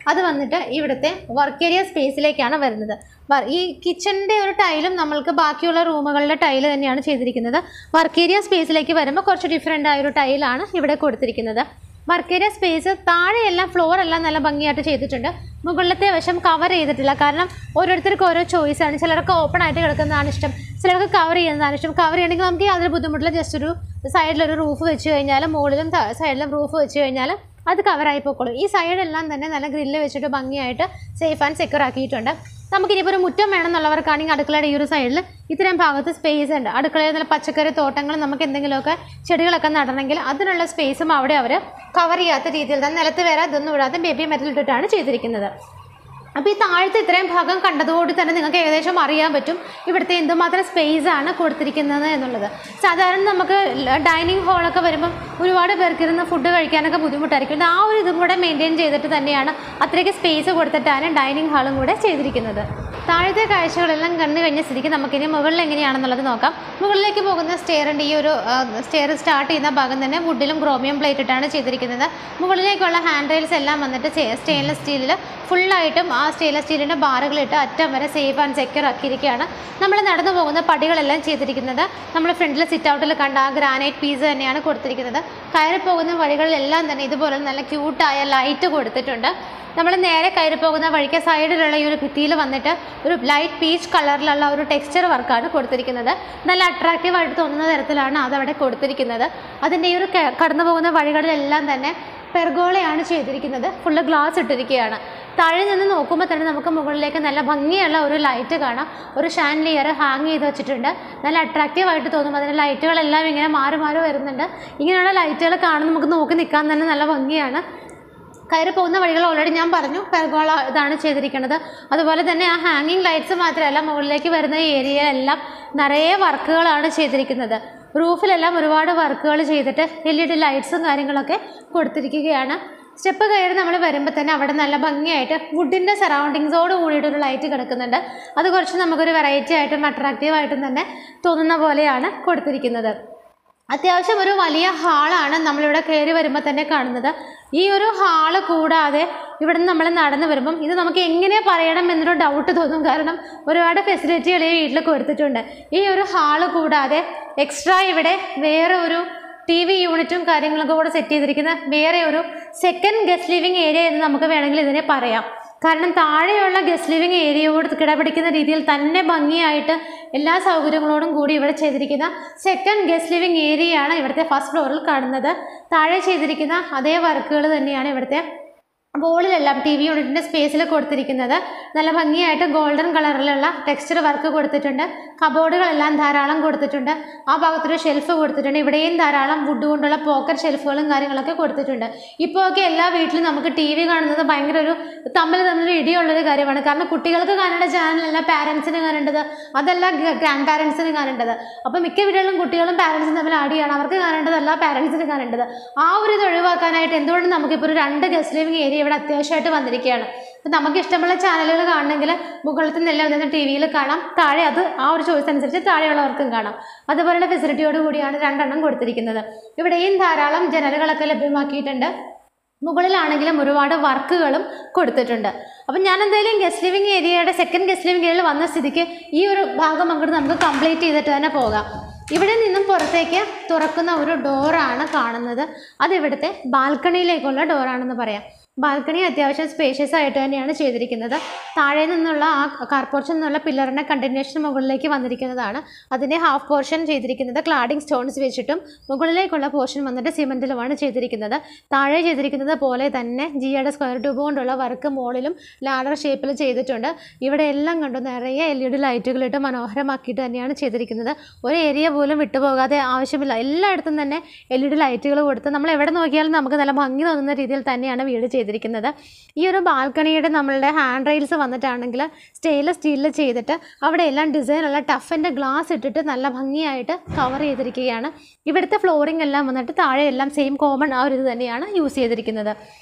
അത് വന്നിട്ട് ഇവിടുത്തെ വർക്ക് ഏരിയ സ്പേസിലേക്കാണ് വരുന്നത് വർ- ഈ കിച്ചണിൻ്റെ ഒരു ടൈലും നമ്മൾക്ക് ബാക്കിയുള്ള റൂമുകളുടെ ടൈല് തന്നെയാണ് ചെയ്തിരിക്കുന്നത് വർക്ക് ഏരിയ സ്പേസിലേക്ക് വരുമ്പോൾ കുറച്ച് ഡിഫറെൻ്റ് ആയ ഒരു ടൈലാണ് ഇവിടെ കൊടുത്തിരിക്കുന്നത് വർക്ക് ഏരിയ സ്പേസ് താഴെയെല്ലാം ഫ്ലോർ എല്ലാം നല്ല ഭംഗിയായിട്ട് ചെയ്തിട്ടുണ്ട് മുകളിലത്തെ വശം കവർ ചെയ്തിട്ടില്ല കാരണം ഓരോരുത്തർക്കും ഓരോ ചോയ്സാണ് ചിലർക്ക് ഓപ്പൺ ആയിട്ട് കിടക്കുന്നതാണ് ഇഷ്ടം ചിലർക്ക് കവർ ചെയ്യുന്നതാണ് ഇഷ്ടം കവർ ചെയ്യണമെങ്കിൽ നമുക്ക് യാതൊരു ബുദ്ധിമുട്ടില്ല ജസ്റ്റ് ഒരു സൈഡിലൊരു റൂഫ് വെച്ച് കഴിഞ്ഞാൽ മുകളിലും സൈഡിലും റൂഫ് വെച്ച് കഴിഞ്ഞാൽ അത് കവറായി പോയിക്കോളും ഈ സൈഡെല്ലാം തന്നെ നല്ല ഗ്രില്ല് വെച്ചിട്ട് ഭംഗിയായിട്ട് സേഫ് ആൻഡ് സെക്യൂർ ആക്കിയിട്ടുണ്ട് നമുക്കിനിപ്പോൾ ഒരു മുറ്റം വേണമെന്നുള്ളവർക്കാണെങ്കിൽ അടുക്കളയുടെ ഈ ഒരു സൈഡിൽ ഇത്രയും ഭാഗത്ത് സ്പേസ് ഉണ്ട് അടുക്കളയിൽ നല്ല പച്ചക്കറി തോട്ടങ്ങൾ നമുക്ക് എന്തെങ്കിലുമൊക്കെ ചെടികളൊക്കെ നടണമെങ്കിൽ അതിനുള്ള സ്പേസും അവിടെ അവർ കവർ ചെയ്യാത്ത രീതിയിൽ തന്നെ നിലത്ത് വരെ ഇതൊന്നും ഇടാതെ ബേബി മെറ്റൽ ഇട്ടിട്ടാണ് ചെയ്തിരിക്കുന്നത് അപ്പോൾ ഈ താഴത്തെ ഇത്രയും ഭാഗം കണ്ടതോടെ തന്നെ നിങ്ങൾക്ക് ഏകദേശം അറിയാൻ പറ്റും ഇവിടുത്തെ എന്തുമാത്രം സ്പേസ് ആണ് കൊടുത്തിരിക്കുന്നത് എന്നുള്ളത് സാധാരണ നമുക്ക് ഡൈനിങ് ഹാളൊക്കെ വരുമ്പം ഒരുപാട് പേർക്ക് ഇരുന്ന് ഫുഡ് കഴിക്കാനൊക്കെ ബുദ്ധിമുട്ടായിരിക്കും ഇത് ആ ഒരു ഇതും കൂടെ മെയിൻറ്റെയിൻ ചെയ്തിട്ട് തന്നെയാണ് അത്രയ്ക്ക് സ്പേസ് കൊടുത്തിട്ടാണ് ഡൈനിങ് ഹാളും കൂടെ ചെയ്തിരിക്കുന്നത് താഴത്തെ കാഴ്ചകളെല്ലാം കണ്ടു കഴിഞ്ഞ സ്ഥിതിക്ക് നമുക്കിനി മുകളിൽ എങ്ങനെയാണെന്നുള്ളത് നോക്കാം മുകളിലേക്ക് പോകുന്ന സ്റ്റെയറിൻ്റെ ഈ ഒരു സ്റ്റെയർ സ്റ്റാർട്ട് ചെയ്യുന്ന ഭാഗം തന്നെ വുഡിലും ക്രോമിയം പ്ലേറ്റ് ഇട്ടാണ് ചെയ്തിരിക്കുന്നത് മുകളിലേക്കുള്ള ഹാൻഡ് റെയിൽസ് എല്ലാം വന്നിട്ട് സ്റ്റെയിൻലെസ് സ്റ്റീലിൽ ഫുള്ളായിട്ടും ആ സ്റ്റെയിൻലെസ് സ്റ്റീലിൻ്റെ ബാറുകളിട്ട് അറ്റം വരെ സേഫ് ആൻഡ് സെക്യൂർ ആക്കിയിരിക്കുകയാണ് നമ്മൾ നടന്നു പോകുന്ന പടികളെല്ലാം ചെയ്തിരിക്കുന്നത് നമ്മൾ ഫ്രണ്ടിൽ സിറ്റ് ഔട്ടിൽ കണ്ട ആ ഗ്രാനൈറ്റ് പീസ് തന്നെയാണ് കൊടുത്തിരിക്കുന്നത് കയറി പോകുന്ന വഴികളിലെല്ലാം തന്നെ ഇതുപോലെ നല്ല ക്യൂട്ടായ ലൈറ്റ് കൊടുത്തിട്ടുണ്ട് നമ്മൾ നേരെ കയറി പോകുന്ന വഴിക്ക് സൈഡിലുള്ള ഈ ഒരു ഭിത്തിയിൽ വന്നിട്ട് ഒരു ലൈറ്റ് പീച്ച് കളറിലുള്ള ഒരു ടെക്സ്ചർ വർക്കാണ് കൊടുത്തിരിക്കുന്നത് നല്ല അട്രാക്റ്റീവ് ആയിട്ട് തോന്നുന്ന തരത്തിലാണ് അതവിടെ കൊടുത്തിരിക്കുന്നത് അതിൻ്റെ ഈ ഒരു ക- കടന്നു പോകുന്ന വഴികളിലെല്ലാം തന്നെ പെർഗോളയാണ് ചെയ്തിരിക്കുന്നത് ഫുള്ള് ഗ്ലാസ് ഇട്ടിരിക്കുകയാണ് താഴെ നിന്ന് നോക്കുമ്പോൾ തന്നെ നമുക്ക് മുകളിലേക്ക് നല്ല ഭംഗിയുള്ള ഒരു ലൈറ്റ് കാണാം ഒരു ഷാൻലിയർ ഹാങ് ചെയ്ത് വെച്ചിട്ടുണ്ട് നല്ല അട്രാക്റ്റീവ് ആയിട്ട് തോന്നും അതിൻ്റെ ലൈറ്റുകളെല്ലാം ഇങ്ങനെ മാറി മാറി വരുന്നുണ്ട് ഇങ്ങനെയുള്ള ലൈറ്റുകൾ കാണുമ്പോൾ നമുക്ക് നോക്കി നിൽക്കാൻ തന്നെ നല്ല ഭംഗിയാണ് കയറി പോകുന്ന വഴികൾ ഓൾറെഡി ഞാൻ പറഞ്ഞു പെർഗോള ഇതാണ് ചെയ്തിരിക്കുന്നത് അതുപോലെ തന്നെ ആ ഹാങ്ങിങ് ലൈറ്റ്സ് മാത്രമല്ല മുകളിലേക്ക് വരുന്ന ഏരിയയിലെല്ലാം നിറയെ വർക്കുകളാണ് ചെയ്തിരിക്കുന്നത് റൂഫിലെല്ലാം ഒരുപാട് വർക്കുകൾ ചെയ്തിട്ട് എൽ ഇ ഡി ലൈറ്റ്സും കാര്യങ്ങളൊക്കെ കൊടുത്തിരിക്കുകയാണ് സ്റ്റെപ്പ് കയറി നമ്മൾ വരുമ്പോൾ തന്നെ അവിടെ നല്ല ഭംഗിയായിട്ട് വുഡിൻ്റെ സറൗണ്ടിങ്സോട് കൂടിയിട്ടൊരു ലൈറ്റ് കിടക്കുന്നുണ്ട് അത് കുറച്ച് നമുക്കൊരു വെറൈറ്റി ആയിട്ടും അട്രാക്റ്റീവ് ആയിട്ടും തന്നെ തോന്നുന്ന പോലെയാണ് കൊടുത്തിരിക്കുന്നത് അത്യാവശ്യം ഒരു വലിയ ഹാളാണ് നമ്മളിവിടെ കയറി വരുമ്പോൾ തന്നെ കാണുന്നത് ഈ ഒരു ഹാള് കൂടാതെ ഇവിടെ നിന്ന് നമ്മൾ നടന്നു വരുമ്പം ഇത് നമുക്ക് എങ്ങനെ പറയണം എന്നൊരു ഡൗട്ട് തോന്നും കാരണം ഒരുപാട് ഫെസിലിറ്റികൾ ഈ വീട്ടിൽ കൊടുത്തിട്ടുണ്ട് ഈ ഒരു ഹാള് കൂടാതെ എക്സ്ട്രാ ഇവിടെ വേറെ ഒരു ടി വി യൂണിറ്റും കാര്യങ്ങളൊക്കെ കൂടെ സെറ്റ് ചെയ്തിരിക്കുന്ന വേറെ ഒരു സെക്കൻഡ് ഗസ്റ്റ് ലിവിങ് ഏരിയ എന്ന് നമുക്ക് വേണമെങ്കിൽ ഇതിനെ പറയാം കാരണം താഴെയുള്ള ഗസ്റ്റ് ലിവിങ് ഏരിയയോട് കിടപിടിക്കുന്ന രീതിയിൽ തന്നെ ഭംഗിയായിട്ട് എല്ലാ സൗകര്യങ്ങളോടും കൂടി ഇവിടെ ചെയ്തിരിക്കുന്ന സെക്കൻഡ് ഗസ്റ്റ് ലിവിങ് ഏരിയയാണ് ഇവിടുത്തെ ഫസ്റ്റ് ഫ്ലോറിൽ കാണുന്നത് താഴെ ചെയ്തിരിക്കുന്ന അതേ വർക്കുകൾ തന്നെയാണ് ഇവിടുത്തെ വോളിലെല്ലാം ടി വി യൂണിറ്റിൻ്റെ സ്പേസിൽ കൊടുത്തിരിക്കുന്നത് നല്ല ഭംഗിയായിട്ട് ഗോൾഡൻ കളറിലുള്ള ടെക്സ്ചർ വർക്ക് കൊടുത്തിട്ടുണ്ട് കബോർഡുകളെല്ലാം ധാരാളം കൊടുത്തിട്ടുണ്ട് ആ ഭാഗത്തൊരു ഷെൽഫ് കൊടുത്തിട്ടുണ്ട് ഇവിടെയും ധാരാളം വുഡ് കൊണ്ടുള്ള പോക്കറ്റ് ഷെൽഫുകളും കാര്യങ്ങളൊക്കെ കൊടുത്തിട്ടുണ്ട് ഇപ്പോൾ ഒക്കെ എല്ലാ വീട്ടിലും നമുക്ക് ടി വി കാണുന്നത് ഭയങ്കര ഒരു തമ്മിൽ തമ്മിൽ ഇടിയുള്ളൊരു കാര്യമാണ് കാരണം കുട്ടികൾക്ക് കാണേണ്ട ചാനലല്ല പാരൻസിന് കാണേണ്ടത് അതല്ല ഗ്രാൻഡ് പാരൻസിന് കാണേണ്ടത് അപ്പോൾ മിക്ക വീടുകളിലും കുട്ടികളും പാരൻസും തമ്മിൽ ആടിയാണ് അവർക്ക് കാണേണ്ടതല്ല പാരൻസിന് കാണേണ്ടത് ആ ഒരു ഇത് ഒഴിവാക്കാനായിട്ട് എന്തുകൊണ്ട് നമുക്കിപ്പോൾ ഒരു രണ്ട് ഗസ്റ്റ് ലിവിങ് ഏരിയ ഇവിടെ അത്യാവശ്യമായിട്ട് വന്നിരിക്കുകയാണ് അപ്പം നമുക്ക് ഇഷ്ടമുള്ള ചാനലുകൾ കാണണമെങ്കിൽ മുകളിലത്തെ നെല്ല വന്നിട്ട് ടി വിയിൽ കാണാം താഴെ അത് ആ ഒരു ചോയ്സ് അനുസരിച്ച് താഴെയുള്ളവർക്കും കാണാം അതുപോലുള്ള ഫെസിലിറ്റിയോട് കൂടിയാണ് രണ്ടെണ്ണം കൊടുത്തിരിക്കുന്നത് ഇവിടെയും ധാരാളം ജനലുകളൊക്കെ ലഭ്യമാക്കിയിട്ടുണ്ട് മുകളിലാണെങ്കിലും ഒരുപാട് വർക്കുകളും കൊടുത്തിട്ടുണ്ട് അപ്പം ഞാൻ എന്തായാലും ഗസ്റ്റ് ലിവിങ് ഏരിയയുടെ സെക്കൻഡ് ഗസ്റ്റ് ലിവിങ് ഏരിയയിൽ വന്ന സ്ഥിതിക്ക് ഈ ഒരു ഭാഗം അങ്ങോട്ട് നമുക്ക് കംപ്ലീറ്റ് ചെയ്തിട്ട് തന്നെ പോകാം ഇവിടെ നിന്നും പുറത്തേക്ക് തുറക്കുന്ന ഒരു ഡോറാണ് കാണുന്നത് അത് ഇവിടുത്തെ ബാൽക്കണിയിലേക്കുള്ള ഡോറാണെന്ന് പറയാം ബാൽക്കണി അത്യാവശ്യം സ്പേഷ്യസ് ആയിട്ട് തന്നെയാണ് ചെയ്തിരിക്കുന്നത് താഴെ നിന്നുള്ള ആ കാർ പോർഷൻ നിന്നുള്ള പില്ലറിൻ്റെ കണ്ടിന്യൂഷൻ മുകളിലേക്ക് വന്നിരിക്കുന്നതാണ് അതിൻ്റെ ഹാഫ് പോർഷൻ ചെയ്തിരിക്കുന്നത് ക്ലാഡിംഗ് സ്റ്റോൺസ് വെച്ചിട്ടും മുകളിലേക്കുള്ള പോർഷൻ വന്നിട്ട് സിമെൻറ്റിലുമാണ് ചെയ്തിരിക്കുന്നത് താഴെ ചെയ്തിരിക്കുന്നത് പോലെ തന്നെ ജിയുടെ സ്ക്വയർ ട്യൂബ് കൊണ്ടുള്ള വർക്ക് മുകളിലും ലാഡർ ഷേപ്പിൽ ചെയ്തിട്ടുണ്ട് ഇവിടെ എല്ലാം കണ്ടു നിറയെ എൽ ഇ ഡി ലൈറ്റുകളിട്ട് മനോഹരമാക്കിയിട്ട് തന്നെയാണ് ചെയ്തിരിക്കുന്നത് ഒരു ഏരിയ പോലും വിട്ടുപോകാതെ ആവശ്യമില്ല എല്ലായിടത്തും തന്നെ എൽ ഇ ഡി ലൈറ്റുകൾ കൊടുത്ത് നമ്മൾ എവിടെ നോക്കിയാലും നമുക്ക് നല്ല ഭംഗി തോന്നുന്ന രീതിയിൽ തന്നെയാണ് വീട് ചെയ്തിരിക്കുന്നത് ഈ ഒരു ബാൽക്കണിയുടെ നമ്മളുടെ ഹാൻഡ് റെയിൽസ് വന്നിട്ടാണെങ്കിൽ സ്റ്റെയിൻലെസ് സ്റ്റീലിൽ ചെയ്തിട്ട് അവിടെ എല്ലാം ഡിസൈനുള്ള ടഫിൻ്റെ ഗ്ലാസ് ഇട്ടിട്ട് നല്ല ഭംഗിയായിട്ട് കവർ ചെയ്തിരിക്കുകയാണ് ഇവിടുത്തെ ഫ്ലോറിംഗ് എല്ലാം വന്നിട്ട് താഴെ എല്ലാം സെയിം കോമൺ ആ ഒരു ഇത് തന്നെയാണ് യൂസ് ചെയ്തിരിക്കുന്നത്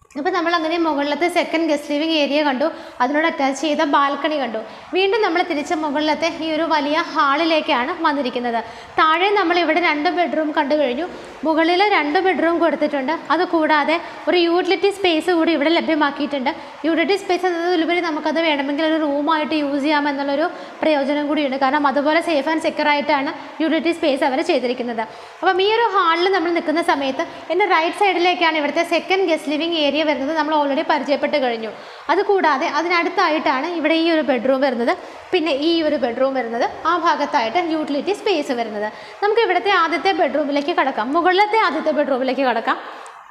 അപ്പോൾ നമ്മൾ അങ്ങനെ മുകളിലത്തെ സെക്കൻഡ് ഗസ്റ്റ് ലിവിങ് ഏരിയ കണ്ടു അതിനോട് അറ്റാച്ച് ചെയ്ത ബാൽക്കണി കണ്ടു വീണ്ടും നമ്മൾ തിരിച്ച് മുകളിലത്തെ ഈ ഒരു വലിയ ഹാളിലേക്കാണ് വന്നിരിക്കുന്നത് താഴെ നമ്മൾ ഇവിടെ രണ്ട് ബെഡ്റൂം കണ്ടു കഴിഞ്ഞു മുകളിൽ രണ്ട് ബെഡ്റൂം കൊടുത്തിട്ടുണ്ട് അതുകൂടാതെ ഒരു യൂട്ടിലിറ്റി സ്പേസ് കൂടി ഇവിടെ ലഭ്യമാക്കിയിട്ടുണ്ട് യൂട്ടിലിറ്റി സ്പേസ് എന്നതിലുപരി നമുക്കത് വേണമെങ്കിൽ ഒരു റൂമായിട്ട് യൂസ് ചെയ്യാമെന്നുള്ളൊരു പ്രയോജനം കൂടിയുണ്ട് കാരണം അതുപോലെ സേഫ് ആൻഡ് സെക്യൂർ ആയിട്ടാണ് യൂട്ടിലിറ്റി സ്പേസ് അവർ ചെയ്തിരിക്കുന്നത് അപ്പം ഈ ഒരു ഹാളിൽ നമ്മൾ നിൽക്കുന്ന സമയത്ത് എൻ്റെ റൈറ്റ് സൈഡിലേക്കാണ് ഇവിടുത്തെ സെക്കൻഡ് ഗസ്റ്റ് ലിവിങ് ഏരിയ വരുന്നത് നമ്മൾ ഓൾറെഡി പരിചയപ്പെട്ട് കഴിഞ്ഞു അതുകൂടാതെ അതിനടുത്തായിട്ടാണ് ഇവിടെ ഈ ഒരു ബെഡ്റൂം വരുന്നത് പിന്നെ ഈ ഒരു ബെഡ്റൂം വരുന്നത് ആ ഭാഗത്തായിട്ട് യൂട്ടിലിറ്റി സ്പേസ് വരുന്നത് നമുക്ക് ഇവിടുത്തെ ആദ്യത്തെ ബെഡ്റൂമിലേക്ക് കടക്കാം മുകളിലത്തെ ആദ്യത്തെ ബെഡ്റൂമിലേക്ക് കടക്കാം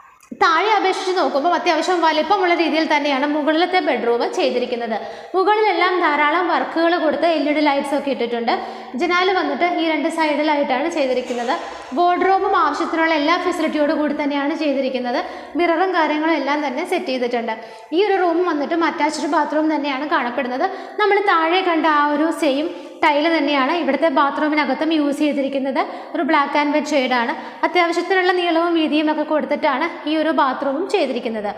താഴെ അപേക്ഷിച്ച് നോക്കുമ്പോൾ അത്യാവശ്യം വലിപ്പമുള്ള രീതിയിൽ തന്നെയാണ് മുകളിലത്തെ ബെഡ്റൂം ചെയ്തിരിക്കുന്നത് മുകളിലെല്ലാം ധാരാളം വർക്കുകൾ കൊടുത്ത് എൽ ഇ ഡി ലൈറ്റ്സ് ഒക്കെ ഇട്ടിട്ടുണ്ട് ജനാല് വന്നിട്ട് ഈ രണ്ട് സൈഡിലായിട്ടാണ് ചെയ്തിരിക്കുന്നത് വാർഡ്രോബും ആവശ്യത്തിനുള്ള എല്ലാ ഫെസിലിറ്റിയോട് കൂടി തന്നെയാണ് ചെയ്തിരിക്കുന്നത് മിററും കാര്യങ്ങളും എല്ലാം തന്നെ സെറ്റ് ചെയ്തിട്ടുണ്ട് ഈ ഒരു റൂം വന്നിട്ടും അറ്റാച്ച്ഡ് ബാത്റൂം തന്നെയാണ് കാണപ്പെടുന്നത് നമ്മൾ താഴെ കണ്ട ആ ഒരു സെയിം ടൈല് തന്നെയാണ് ഇവിടുത്തെ ബാത്റൂമിനകത്തും യൂസ് ചെയ്തിരിക്കുന്നത് ഒരു ബ്ലാക്ക് ആൻഡ് വൈറ്റ് ഷെയ്ഡാണ് അത്യാവശ്യത്തിനുള്ള നീളവും വീതിയും ഒക്കെ കൊടുത്തിട്ടാണ് ഈ ഒരു ബാത്റൂമും ചെയ്തിരിക്കുന്നത്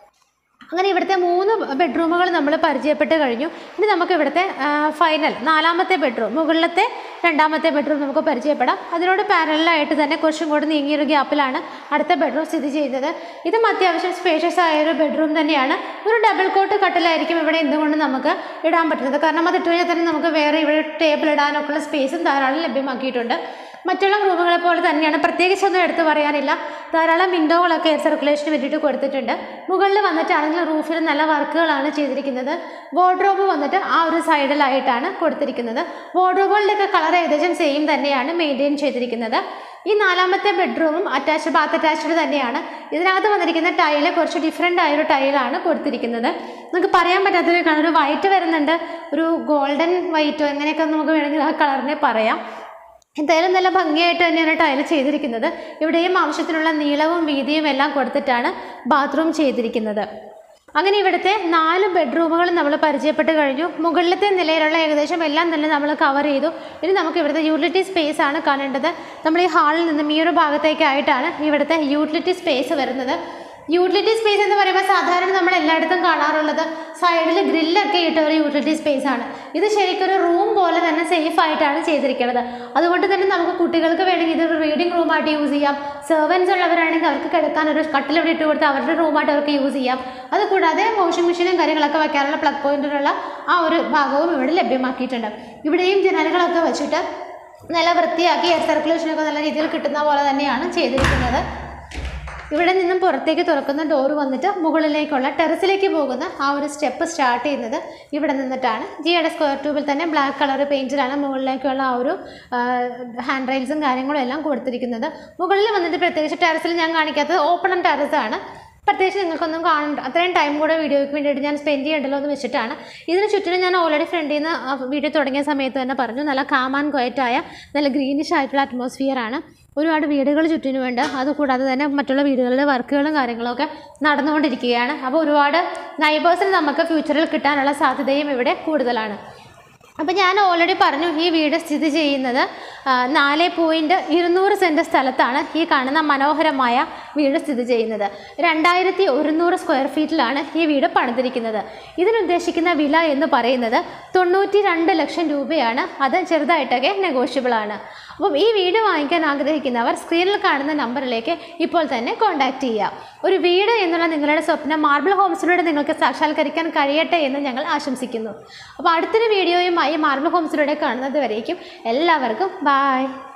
അങ്ങനെ ഇവിടുത്തെ മൂന്ന് ബെഡ്റൂമുകൾ നമ്മൾ പരിചയപ്പെട്ട് കഴിഞ്ഞു ഇനി നമുക്ക് ഇവിടുത്തെ ഫൈനൽ നാലാമത്തെ ബെഡ്റൂം മുകളിലത്തെ രണ്ടാമത്തെ ബെഡ്റൂം നമുക്ക് പരിചയപ്പെടാം അതിനോട് പാരലായിട്ട് തന്നെ കുറച്ചും കൂടി നീങ്ങിയൊരു ഗ്യാപ്പിലാണ് അടുത്ത ബെഡ്റൂം സ്ഥിതി ചെയ്യുന്നത് ഇതും അത്യാവശ്യം സ്പേഷ്യസ് ആയ ഒരു ബെഡ്റൂം തന്നെയാണ് ഒരു ഡബിൾ കോട്ട് കട്ടിലായിരിക്കും ഇവിടെ എന്തുകൊണ്ട് നമുക്ക് ഇടാൻ പറ്റുന്നത് കാരണം അത് ഇട്ട് കഴിഞ്ഞാൽ തന്നെ നമുക്ക് വേറെ ഇവിടെ ടേബിൾ ഇടാനൊക്കെയുള്ള സ്പേസും ധാരാളം ലഭ്യമാക്കിയിട്ടുണ്ട് മറ്റുള്ള റൂമുകളെ പോലെ തന്നെയാണ് പ്രത്യേകിച്ചൊന്നും എടുത്തു പറയാനില്ല ധാരാളം വിൻഡോകളൊക്കെ എയർ സർക്കുലേഷന് വേണ്ടിയിട്ട് കൊടുത്തിട്ടുണ്ട് മുകളിൽ വന്നിട്ടാണെങ്കിൽ റൂഫിൽ നല്ല വർക്കുകളാണ് ചെയ്തിരിക്കുന്നത് വാർഡ്രോബ് വന്നിട്ട് ആ ഒരു സൈഡിലായിട്ടാണ് കൊടുത്തിരിക്കുന്നത് വാർഡ്രോബുകളുടെയൊക്കെ കളർ ഏകദേശം സെയിം തന്നെയാണ് മെയിൻറ്റെയിൻ ചെയ്തിരിക്കുന്നത് ഈ നാലാമത്തെ ബെഡ്റൂമും അറ്റാച്ച് ബാത്ത് അറ്റാച്ച്ഡ് തന്നെയാണ് ഇതിനകത്ത് വന്നിരിക്കുന്ന ടൈല് കുറച്ച് ഡിഫറെൻ്റ് ആയൊരു ടൈലാണ് കൊടുത്തിരിക്കുന്നത് നമുക്ക് പറയാൻ പറ്റാത്തൊരു കളർ വൈറ്റ് വരുന്നുണ്ട് ഒരു ഗോൾഡൻ വൈറ്റോ എങ്ങനെയൊക്കെ നമുക്ക് വേണമെങ്കിൽ ആ കളറിനെ പറയാം എന്തായാലും നല്ല ഭംഗിയായിട്ട് തന്നെയാണ് ടൈൽ ചെയ്തിരിക്കുന്നത് ഇവിടെയും ആവശ്യത്തിനുള്ള നീളവും വീതിയും എല്ലാം കൊടുത്തിട്ടാണ് ബാത്റൂം ചെയ്തിരിക്കുന്നത് അങ്ങനെ ഇവിടുത്തെ നാല് ബെഡ്റൂമുകൾ നമ്മൾ പരിചയപ്പെട്ട് കഴിഞ്ഞു മുകളിലത്തെ നിലയിലുള്ള ഏകദേശം എല്ലാം തന്നെ നമ്മൾ കവർ ചെയ്തു ഇനി നമുക്ക് ഇവിടുത്തെ യൂട്ടിലിറ്റി സ്പേസ് ആണ് കാണേണ്ടത് നമ്മൾ ഈ ഹാളിൽ നിന്നും ഈ ഒരു ഭാഗത്തേക്കായിട്ടാണ് ഇവിടുത്തെ യൂട്ടിലിറ്റി സ്പേസ് വരുന്നത് യൂട്ടിലിറ്റി സ്പേസ് എന്ന് പറയുമ്പോൾ സാധാരണ നമ്മൾ എല്ലായിടത്തും കാണാറുള്ളത് സൈഡിൽ ഗ്രില്ലൊക്കെ ഇട്ട ഒരു യൂട്ടിലിറ്റി സ്പേസ് ആണ് ഇത് ശരിക്കും ഒരു റൂം പോലെ തന്നെ സേഫ് ആയിട്ടാണ് ചെയ്തിരിക്കുന്നത് അതുകൊണ്ട് തന്നെ നമുക്ക് കുട്ടികൾക്ക് വേണമെങ്കിൽ ഇതൊരു റീഡിംഗ് റൂമായിട്ട് യൂസ് ചെയ്യാം സെർവൻസ് ഉള്ളവരാണെങ്കിൽ അവർക്ക് കിടക്കാൻ ഒരു കട്ടിൽ ഇവിടെ ഇട്ട് കൊടുത്ത് അവരുടെ റൂമായിട്ട് അവർക്ക് യൂസ് ചെയ്യാം അതുകൂടാതെ വാഷിംഗ് മെഷീനും കാര്യങ്ങളൊക്കെ വെക്കാനുള്ള പ്ലഗ് പോയിന്റിലുള്ള ആ ഒരു ഭാഗവും ഇവിടെ ലഭ്യമാക്കിയിട്ടുണ്ട് ഇവിടെയും ജനലുകളൊക്കെ വെച്ചിട്ട് നല്ല വൃത്തിയാക്കി എയർ സർക്കുലേഷനൊക്കെ നല്ല രീതിയിൽ കിട്ടുന്ന പോലെ തന്നെയാണ് ചെയ്തിരിക്കുന്നത് ഇവിടെ നിന്നും പുറത്തേക്ക് തുറക്കുന്ന ഡോർ വന്നിട്ട് മുകളിലേക്കുള്ള ടെറസിലേക്ക് പോകുന്ന ആ ഒരു സ്റ്റെപ്പ് സ്റ്റാർട്ട് ചെയ്യുന്നത് ഇവിടെ നിന്നിട്ടാണ് ജിയുടെ സ്ക്വയർ ട്യൂബിൽ തന്നെ ബ്ലാക്ക് കളർ പെയിൻറ്റിലാണ് മുകളിലേക്കുള്ള ആ ഒരു ഹാൻഡ് റൈൽസും കാര്യങ്ങളും എല്ലാം കൊടുത്തിരിക്കുന്നത് മുകളിൽ വന്നിട്ട് പ്രത്യേകിച്ച് ടെറസിൽ ഞാൻ കാണിക്കാത്തത് ഓപ്പൺ ടെറസ് ആണ് പ്രത്യേകിച്ച് നിങ്ങൾക്കൊന്നും കാണണ്ട അത്രയും ടൈം കൂടെ വീഡിയോയ്ക്ക് വേണ്ടിയിട്ട് ഞാൻ സ്പെൻഡ് ചെയ്യണ്ടല്ലോ എന്ന് വെച്ചിട്ടാണ് ഇതിന് ചുറ്റിനും ഞാൻ ഓൾറെഡി ഫ്രണ്ടിൽ നിന്ന് വീഡിയോ തുടങ്ങിയ സമയത്ത് തന്നെ പറഞ്ഞു നല്ല കാം ആൻഡ് ക്വയറ്റായ നല്ല ഗ്രീനിഷ് ആയിട്ടുള്ള അറ്റ്മോസ്ഫിയർ ആണ് ഒരുപാട് വീടുകൾ ചുറ്റിനുമുണ്ട് അതുകൂടാതെ തന്നെ മറ്റുള്ള വീടുകളിലെ വർക്കുകളും കാര്യങ്ങളൊക്കെ നടന്നുകൊണ്ടിരിക്കുകയാണ് അപ്പോൾ ഒരുപാട് നൈബേഴ്സിന് നമുക്ക് ഫ്യൂച്ചറിൽ കിട്ടാനുള്ള സാധ്യതയും ഇവിടെ കൂടുതലാണ് അപ്പോൾ ഞാൻ ഓൾറെഡി പറഞ്ഞു ഈ വീട് സ്ഥിതി ചെയ്യുന്നത് ആ, നാല് പോയിൻറ്റ് ഇരുന്നൂറ് സെൻറ്റ് സ്ഥലത്താണ് ഈ കാണുന്ന മനോഹരമായ വീട് സ്ഥിതി ചെയ്യുന്നത് രണ്ടായിരത്തി ഒരുന്നൂറ് സ്ക്വയർ ഫീറ്റിലാണ് ഈ വീട് പണിതിരിക്കുന്നത് ഇതിനുദ്ദേശിക്കുന്ന വില എന്ന് പറയുന്നത് തൊണ്ണൂറ്റി രണ്ട് ലക്ഷം രൂപയാണ് അത് ചെറുതായിട്ടൊക്കെ നെഗോഷ്യബിൾ ആണ് അപ്പം ഈ വീട് വാങ്ങിക്കാൻ ആഗ്രഹിക്കുന്നവർ സ്ക്രീനിൽ കാണുന്ന നമ്പറിലേക്ക് ഇപ്പോൾ തന്നെ കോൺടാക്റ്റ് ചെയ്യുക ഒരു വീട് എന്നുള്ള നിങ്ങളുടെ സ്വപ്നം മാർബിൾ ഹോംസിലൂടെ നിങ്ങൾക്ക് സാക്ഷാത്കരിക്കാൻ കഴിയട്ടെ എന്ന് ഞങ്ങൾ ആശംസിക്കുന്നു അപ്പോൾ അടുത്തൊരു വീഡിയോയുമായി മാർബിൾ ഹോംസിലൂടെ കാണുന്നത് വരേക്കും എല്ലാവർക്കും ബായ്